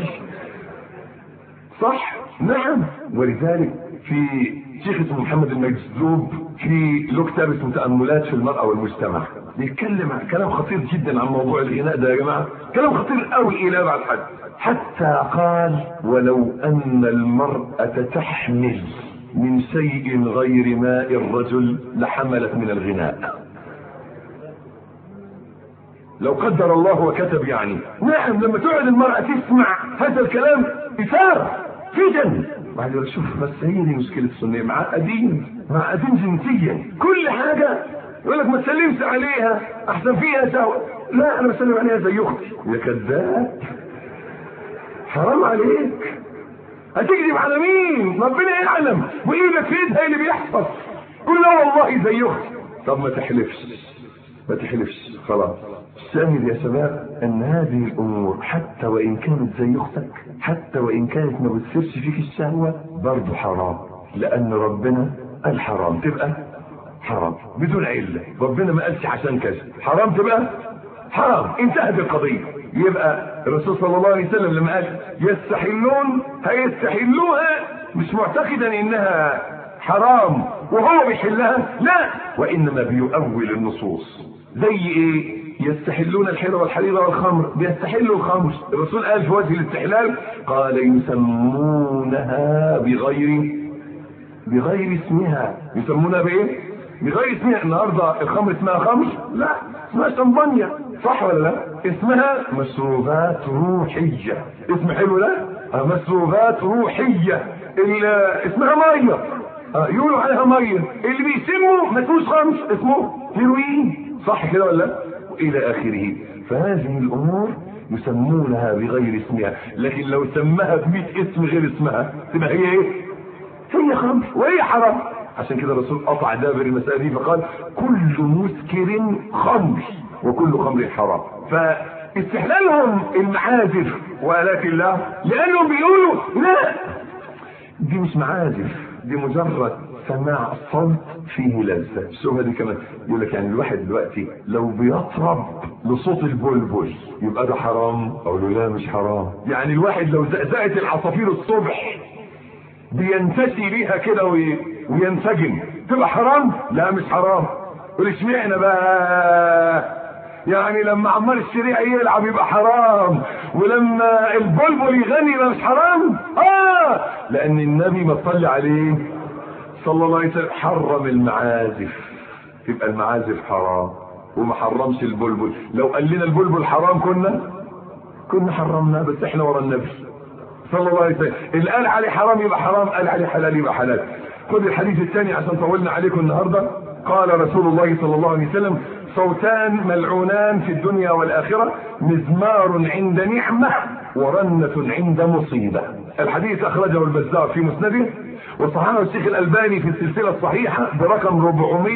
صح نعم ولذلك في شيخ اسمه محمد المجذوب في له كتاب اسمه تاملات في المراه والمجتمع بيتكلم عن كلام خطير جدا عن موضوع الغناء ده يا جماعه كلام خطير قوي الى بعد حد حتى قال ولو ان المراه تحمل من شيء غير ماء الرجل لحملت من الغناء لو قدر الله وكتب يعني نعم لما تقعد المرأة تسمع هذا الكلام إثارة فتن واحد يقول شوف بس هي دي مشكلة السنية معقدين معقدين جنسيا كل حاجة يقول لك ما تسلمش عليها أحسن فيها سوا لا أنا بسلم عليها زي أختي يا كذاب حرام عليك هتكذب على مين ربنا يعلم وايدك في ايدها اللي بيحصل قول لا والله زي اختي طب ما تحلفش ما تحلفش خلاص الشاهد يا شباب ان هذه الامور حتى وان كانت زي اختك حتى وان كانت ما بتصيرش فيك الشهوه برضه حرام لان ربنا قال حرام تبقى حرام بدون عله ربنا ما قالش عشان كذا حرام تبقى حرام انتهت القضيه يبقى الرسول صلى الله عليه وسلم لما قال يستحلون هيستحلوها مش معتقدا انها حرام وهو بيحلها لا وانما بيؤول النصوص زي ايه يستحلون الحر والحرير والخمر بيستحلوا الخمر الرسول قال في وجه الاستحلال قال يسمونها بغير بغير اسمها يسمونها بايه بغير اسمها النهارده الخمر اسمها خمر لا اسمها شمبانيا صح ولا لا اسمها مشروبات روحية اسم حلو لا مشروبات روحية اسمها مية يقولوا عليها مية اللي بيسموا ما اسموش خمس اسمه هيروين صح كده ولا لا والى اخره فهذه الامور يسمونها بغير اسمها لكن لو سماها بمئة اسم غير اسمها تبقى هي ايه هي خمر وهي حرام عشان كده الرسول قطع دابر المسألة دي فقال كل مسكر خمر وكل خمر حرام فاستحلالهم المعازف وآلات الله لأنهم بيقولوا لا دي مش معازف دي مجرد سماع الصوت فيه لذة الشبهة دي كمان يقول لك يعني الواحد دلوقتي لو بيطرب لصوت البلبل يبقى ده حرام أو لا مش حرام يعني الواحد لو زقزقت العصافير الصبح بينتسي بيها كده وينسجم تبقى حرام لا مش حرام يقول اشمعنى بقى يعني لما عمار الشريع يلعب يبقى حرام ولما البلبل يغني يبقى مش حرام اه لان النبي ما صلى عليه صلى الله عليه وسلم حرم المعازف تبقى المعازف حرام وما حرمش البلبل لو قال لنا البلبل حرام كنا كنا حرمناه بس احنا ورا النبي صلى الله عليه وسلم اللي قال عليه حرام يبقى حرام قال عليه حلال يبقى حلال خد الحديث الثاني عشان طولنا عليكم النهارده قال رسول الله صلى الله عليه وسلم صوتان ملعونان في الدنيا والآخرة مزمار عند نعمة ورنة عند مصيبة الحديث أخرجه البزار في مسنده وصححه الشيخ الألباني في السلسلة الصحيحة برقم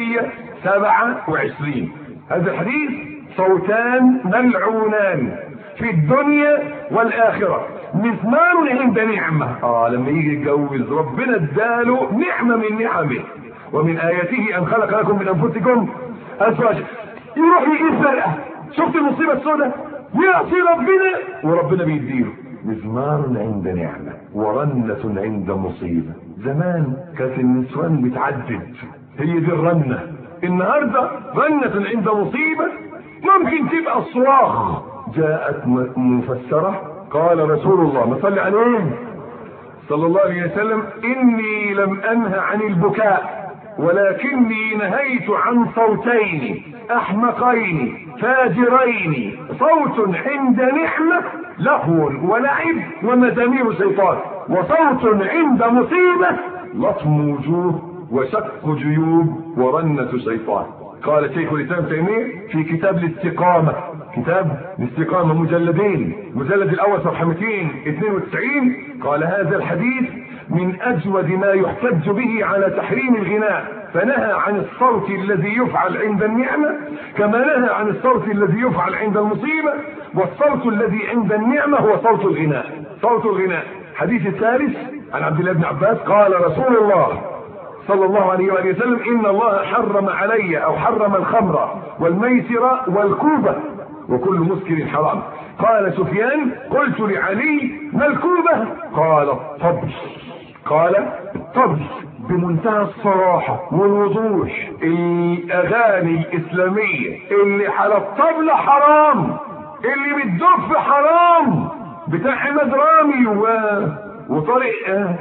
427 هذا الحديث صوتان ملعونان في الدنيا والآخرة مزمار عند نعمة اه لما يجي يتجوز ربنا اداله نعمة من نعمه ومن آياته أن خلق لكم من أنفسكم أزواجا يروح يجيب فرقة شفت المصيبة السوداء يعصي ربنا وربنا بيديله مزمار عند نعمة ورنة عند مصيبة زمان كانت النسوان بتعدد هي دي الرنة النهاردة رنة عند مصيبة ممكن تبقى الصراخ جاءت مفسرة قال رسول الله ما صلي عليه صلى الله عليه وسلم إني لم أنه عن البكاء ولكني نهيت عن صوتين احمقين فاجرين صوت عند نعمة لهو ولعب ومزامير شيطان وصوت عند مصيبة لطم وجوه وشق جيوب ورنة شيطان قال شيخ الاسلام تيميه في كتاب الاستقامه كتاب الاستقامه مجلدين المجلد الاول صفحه 292 قال هذا الحديث من اجود ما يحتج به على تحريم الغناء فنهى عن الصوت الذي يفعل عند النعمه كما نهى عن الصوت الذي يفعل عند المصيبه والصوت الذي عند النعمه هو صوت الغناء صوت الغناء حديث الثالث عن عبد الله بن عباس قال رسول الله صلى الله عليه وآله وسلم إن الله حرم علي أو حرم الخمر والميسر والكوبة وكل مسكر حرام قال سفيان قلت لعلي ما الكوبة قال الطبل قال الطبل بمنتهى الصراحة والوضوح الأغاني الإسلامية اللي على الطبلة حرام اللي بالدف حرام بتاع حماد رامي و... وطارق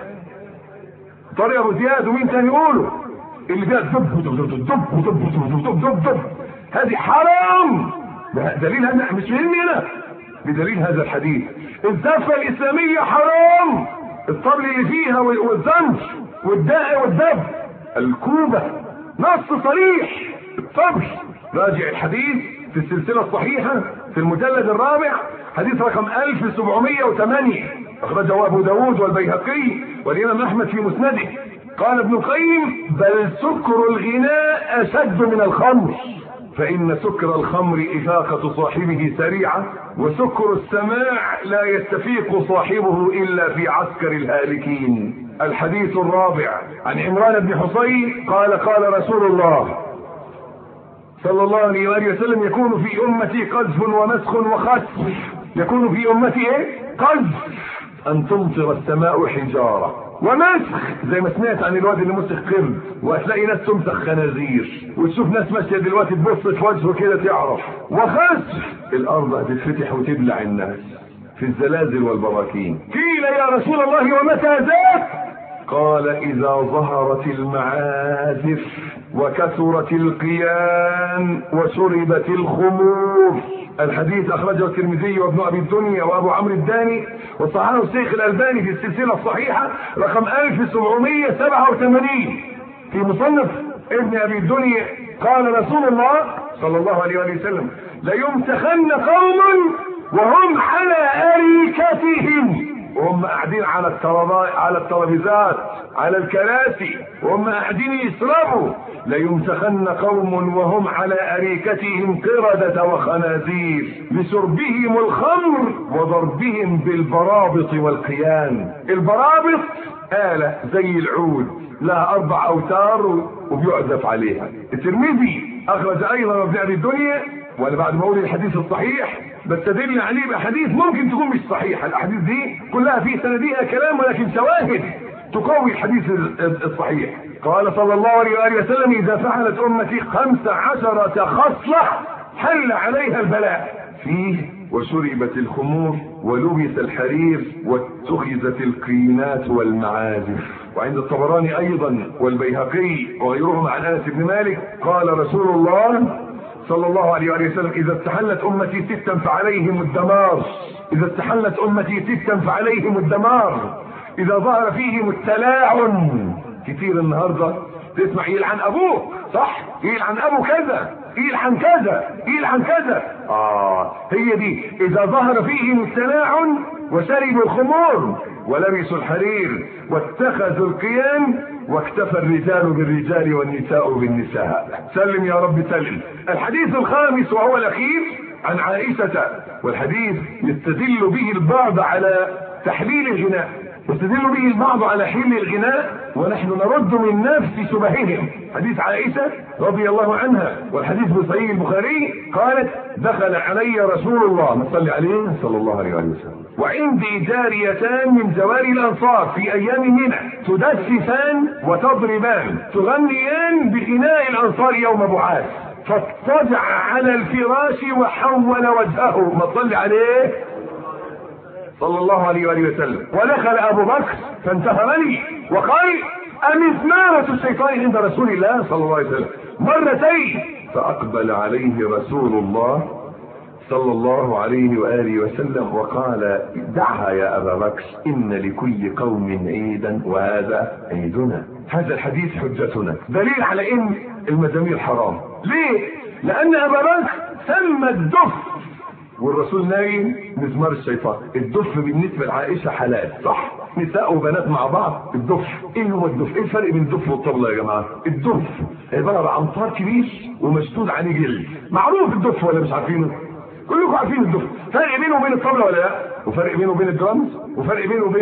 طارق ابو زياد ومين تاني يقولوا اللي فيها دب دب دب دب دب دب دب دب هذه حرام دليل هذا مش مني انا بدليل هذا الحديث الزفه الاسلاميه حرام الطبل اللي فيها والزنج والداء والدب الكوبه نص صريح الطبل راجع الحديث في السلسله الصحيحه في المجلد الرابع حديث رقم 1708 أخرجه أبو داود والبيهقي والإمام أحمد في مسنده قال ابن القيم بل سكر الغناء أشد من الخمر فإن سكر الخمر إفاقة صاحبه سريعة وسكر السماع لا يستفيق صاحبه إلا في عسكر الهالكين الحديث الرابع عن عمران بن حصين قال قال رسول الله صلى الله عليه وآله وسلم يكون في أمتي قذف ومسخ وخسف يكون في أمتي إيه؟ قذف أن تمطر السماء حجارة ومسخ زي ما سمعت عن الواد اللي مسخ قرد وهتلاقي ناس تمسخ خنازير وتشوف ناس ماشيه دلوقتي تبص في وجهه كده تعرف وخسف الارض هتتفتح وتبلع الناس في الزلازل والبراكين قيل يا رسول الله ومتى ذاك قال اذا ظهرت المعازف وكثرت القيان وشربت الخمور الحديث اخرجه الترمذي وابن ابي الدنيا وابو عمرو الداني وصححه الشيخ الالباني في السلسله الصحيحه رقم 1787 في مصنف ابن ابي الدنيا قال رسول الله صلى الله عليه وسلم ليمتخن قوم وهم على اريكتهم وهم قاعدين على الترابيزات على الترابيزات على الكراسي وهم قاعدين يشربوا ليمسخن قوم وهم على أريكتهم قردة وخنازير لشربهم الخمر وضربهم بالبرابط والقيان البرابط آلة زي العود لها أربع أوتار وبيعزف عليها الترمذي أخرج أيضا ابن أبي الدنيا وأنا بعد ما أقول الحديث الصحيح بستدل عليه بأحاديث ممكن تكون مش صحيحة الأحاديث دي كلها في سنديها كلام ولكن شواهد تقوي الحديث الصحيح قال صلى الله عليه وآله وسلم إذا فعلت أمتي خمس عشرة خصلة حل عليها البلاء فيه وشربت الخمور ولبس الحرير واتخذت القينات والمعازف وعند الطبراني أيضا والبيهقي وغيرهم عن أنس بن مالك قال رسول الله صلى الله عليه وآله وسلم إذا استحلت أمتي ستا فعليهم الدمار إذا استحلت أمتي ستا فعليهم الدمار إذا ظهر فيهم التلاعن كتير النهاردة تسمع يلعن أبوه صح يلعن أبو كذا يلعن كذا يلعن كذا آه هي دي إذا ظهر فيهم التلاعن وشربوا الخمور ولبسوا الحرير واتخذوا القيام واكتفى الرجال بالرجال والنساء بالنساء سلم يا رب سلم الحديث الخامس وهو الأخير عن عائشة والحديث يستدل به البعض على تحليل الغناء يستدل به البعض على حل الغناء ونحن نرد من نفس شبههم حديث عائشة رضي الله عنها والحديث في صحيح البخاري قالت دخل علي رسول الله ما صلي عليه صلى الله عليه وسلم وعندي جاريتان من زواري الانصار في ايام منى تدسسان وتضربان تغنيان بغناء الانصار يوم بعاث فاضطجع على الفراش وحول وجهه ما صلي عليه صلى الله عليه وآله وسلم ودخل أبو بكر فانتهرني وقال أمزمارة الشيطان عند رسول الله صلى الله عليه وسلم مرتين فأقبل عليه رسول الله صلى الله عليه وآله وسلم وقال دعها يا أبا بكر إن لكل قوم عيدا وهذا عيدنا هذا الحديث حجتنا دليل على إن المزامير حرام ليه؟ لأن أبا بكر سمى الدف والرسول نايم مزمار الشيطان الدف بالنسبة لعائشة حلال صح نساء وبنات مع بعض الدف ايه هو الدف ايه الفرق بين الدف والطبلة يا جماعة الدف عبارة عن طار كبير ومشدود عليه جلد معروف الدف ولا مش عارفينه كلكم عارفين الدف فرق بينه وبين الطبلة ولا لا وفرق بينه وبين الدرامز وفرق بينه وبين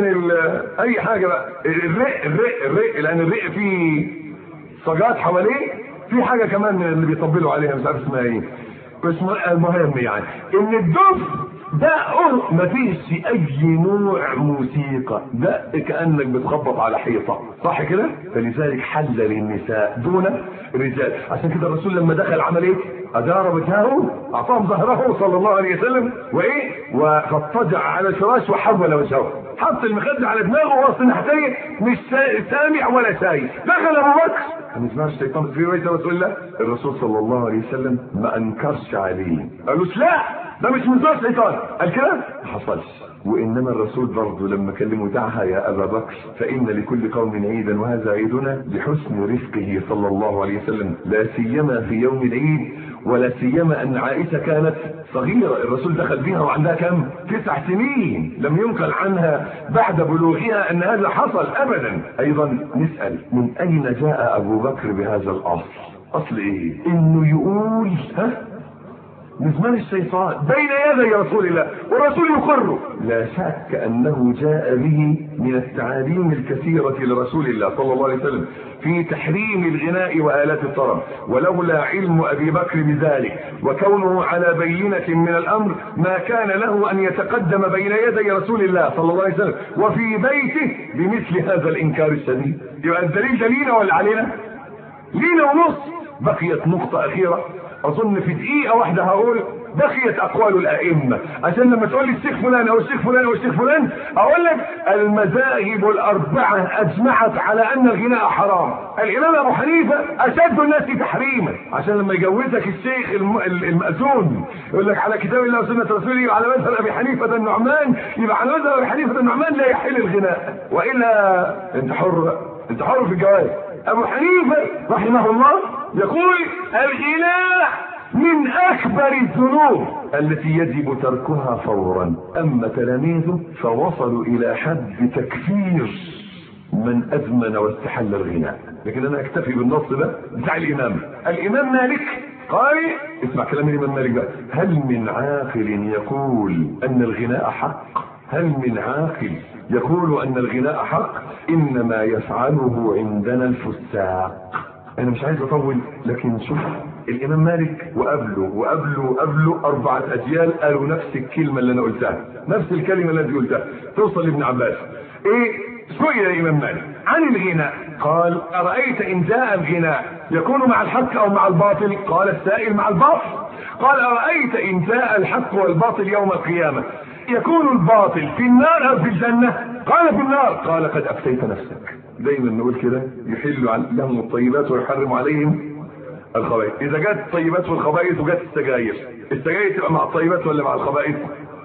اي حاجة بقى الرق الرق الرق لان الرق فيه صاجات حواليه في حاجة كمان من اللي بيطبلوا عليها مش عارف اسمها ايه بس المهم يعني ان الدف ده مفيش في اي نوع موسيقى ده كانك بتخبط على حيطه صح كده فلذلك حل للنساء دون الرجال عشان كده الرسول لما دخل عمل ايه ادار وجهه اعطاهم ظهره صلى الله عليه وسلم وايه واضطجع على الفراش وحول وجهه حط المخده على دماغه وهو ناحيتين مش سامع ولا شايف دخل ابو بكر ما نسمعش الشيطان في روايه رسول الله الرسول صلى الله عليه وسلم ما انكرش عليه قالوش لا ده مش من صوت شيطان قال كده ما حصلش وانما الرسول برضه لما كلمه دعها يا ابا بكر فان لكل قوم عيدا وهذا عيدنا بحسن رفقه صلى الله عليه وسلم لا سيما في يوم العيد ولا سيما ان عائشه كانت صغيره الرسول دخل بها وعندها كم تسع سنين لم ينقل عنها بعد بلوغها ان هذا حصل ابدا ايضا نسال من اين جاء ابو بكر بهذا الاصل اصل ايه انه يقول ها مزمان الشيطان بين يدي رسول الله والرسول يقره لا شك انه جاء به من التعاليم الكثيرة لرسول الله صلى الله عليه وسلم في تحريم الغناء وآلات الطرب ولولا علم ابي بكر بذلك وكونه على بينة من الامر ما كان له ان يتقدم بين يدي رسول الله صلى الله عليه وسلم وفي بيته بمثل هذا الانكار الشديد يبقى الدليل ده لينا ولا علينا؟ لينا ونص بقيت نقطة أخيرة اظن في دقيقه واحده هقول بقيت اقوال الائمه عشان لما تقول لي الشيخ فلان او الشيخ فلان او الشيخ فلان اقول لك المذاهب الاربعه اجمعت على ان الغناء حرام الامام ابو حنيفه اشد الناس تحريما عشان لما يجوزك الشيخ الم... المأذون يقول لك على كتاب الله وسنه رسوله وعلى مذهب ابي حنيفه النعمان يبقى على مذهب ابي حنيفه النعمان لا يحل الغناء والا انت حر انت حر في الجواز ابو حنيفه رحمه الله يقول الغناء من اكبر الذنوب التي يجب تركها فورا اما تلاميذه فوصلوا الى حد تكفير من ازمن واستحل الغناء لكن انا اكتفي بالنص ده بتاع الامام الامام مالك قال اسمع كلام الامام مالك بقى هل من عاقل يقول ان الغناء حق هل من عاقل يقول ان الغناء حق انما يفعله عندنا الفساق انا مش عايز اطول لكن شوف الامام مالك وقبله وقبله وقبله اربعة اجيال قالوا نفس الكلمة اللي انا قلتها نفس الكلمة التي قلتها توصل لابن عباس ايه سئل الامام مالك عن الغناء قال ارايت ان جاء الغناء يكون مع الحق او مع الباطل قال السائل مع الباطل قال ارايت ان جاء الحق والباطل يوم القيامه يكون الباطل في النار او في الجنه قال في النار قال قد افتيت نفسك دايما نقول كده يحل لهم الطيبات ويحرم عليهم الخبائث اذا جت الطيبات والخبائث وجت السجاير السجاير تبقى مع الطيبات ولا مع الخبائث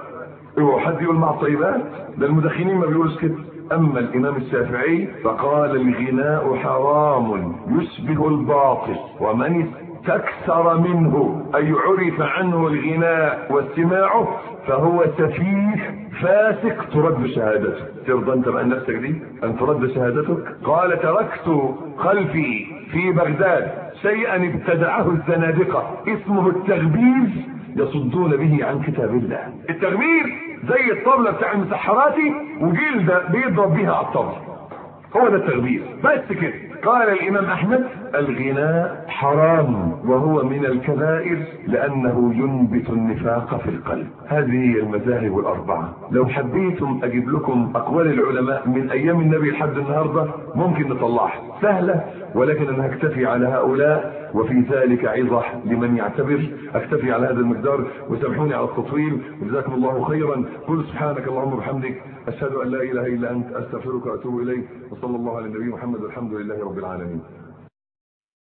اوعوا حد يقول مع الطيبات ده المدخنين ما بيقولوش كده اما الامام الشافعي فقال الغناء حرام يشبه الباطل ومن استكثر منه اي عرف عنه الغناء واستماعه فهو سفيه فاسق ترد شهادته ترضى انت بان نفسك دي ان ترد شهادتك قال تركت خلفي في بغداد شيئا ابتدعه الزنادقه اسمه التغبير يصدون به عن كتاب الله التغبير زي الطبلة بتاع المسحراتي وجلدة بيضرب بيها على الطبلة هو ده التغبير بس كده قال الامام احمد الغناء حرام وهو من الكبائر لأنه ينبت النفاق في القلب هذه هي المذاهب الأربعة لو حبيتم أجيب لكم أقوال العلماء من أيام النبي لحد النهاردة ممكن نطلعها سهلة ولكن أنا هكتفي على هؤلاء وفي ذلك عظة لمن يعتبر أكتفي على هذا المقدار وسامحوني على التطويل وجزاكم الله خيرا قل سبحانك اللهم وبحمدك أشهد أن لا إله إلا أنت أستغفرك وأتوب إليك وصلى الله على النبي محمد والحمد لله رب العالمين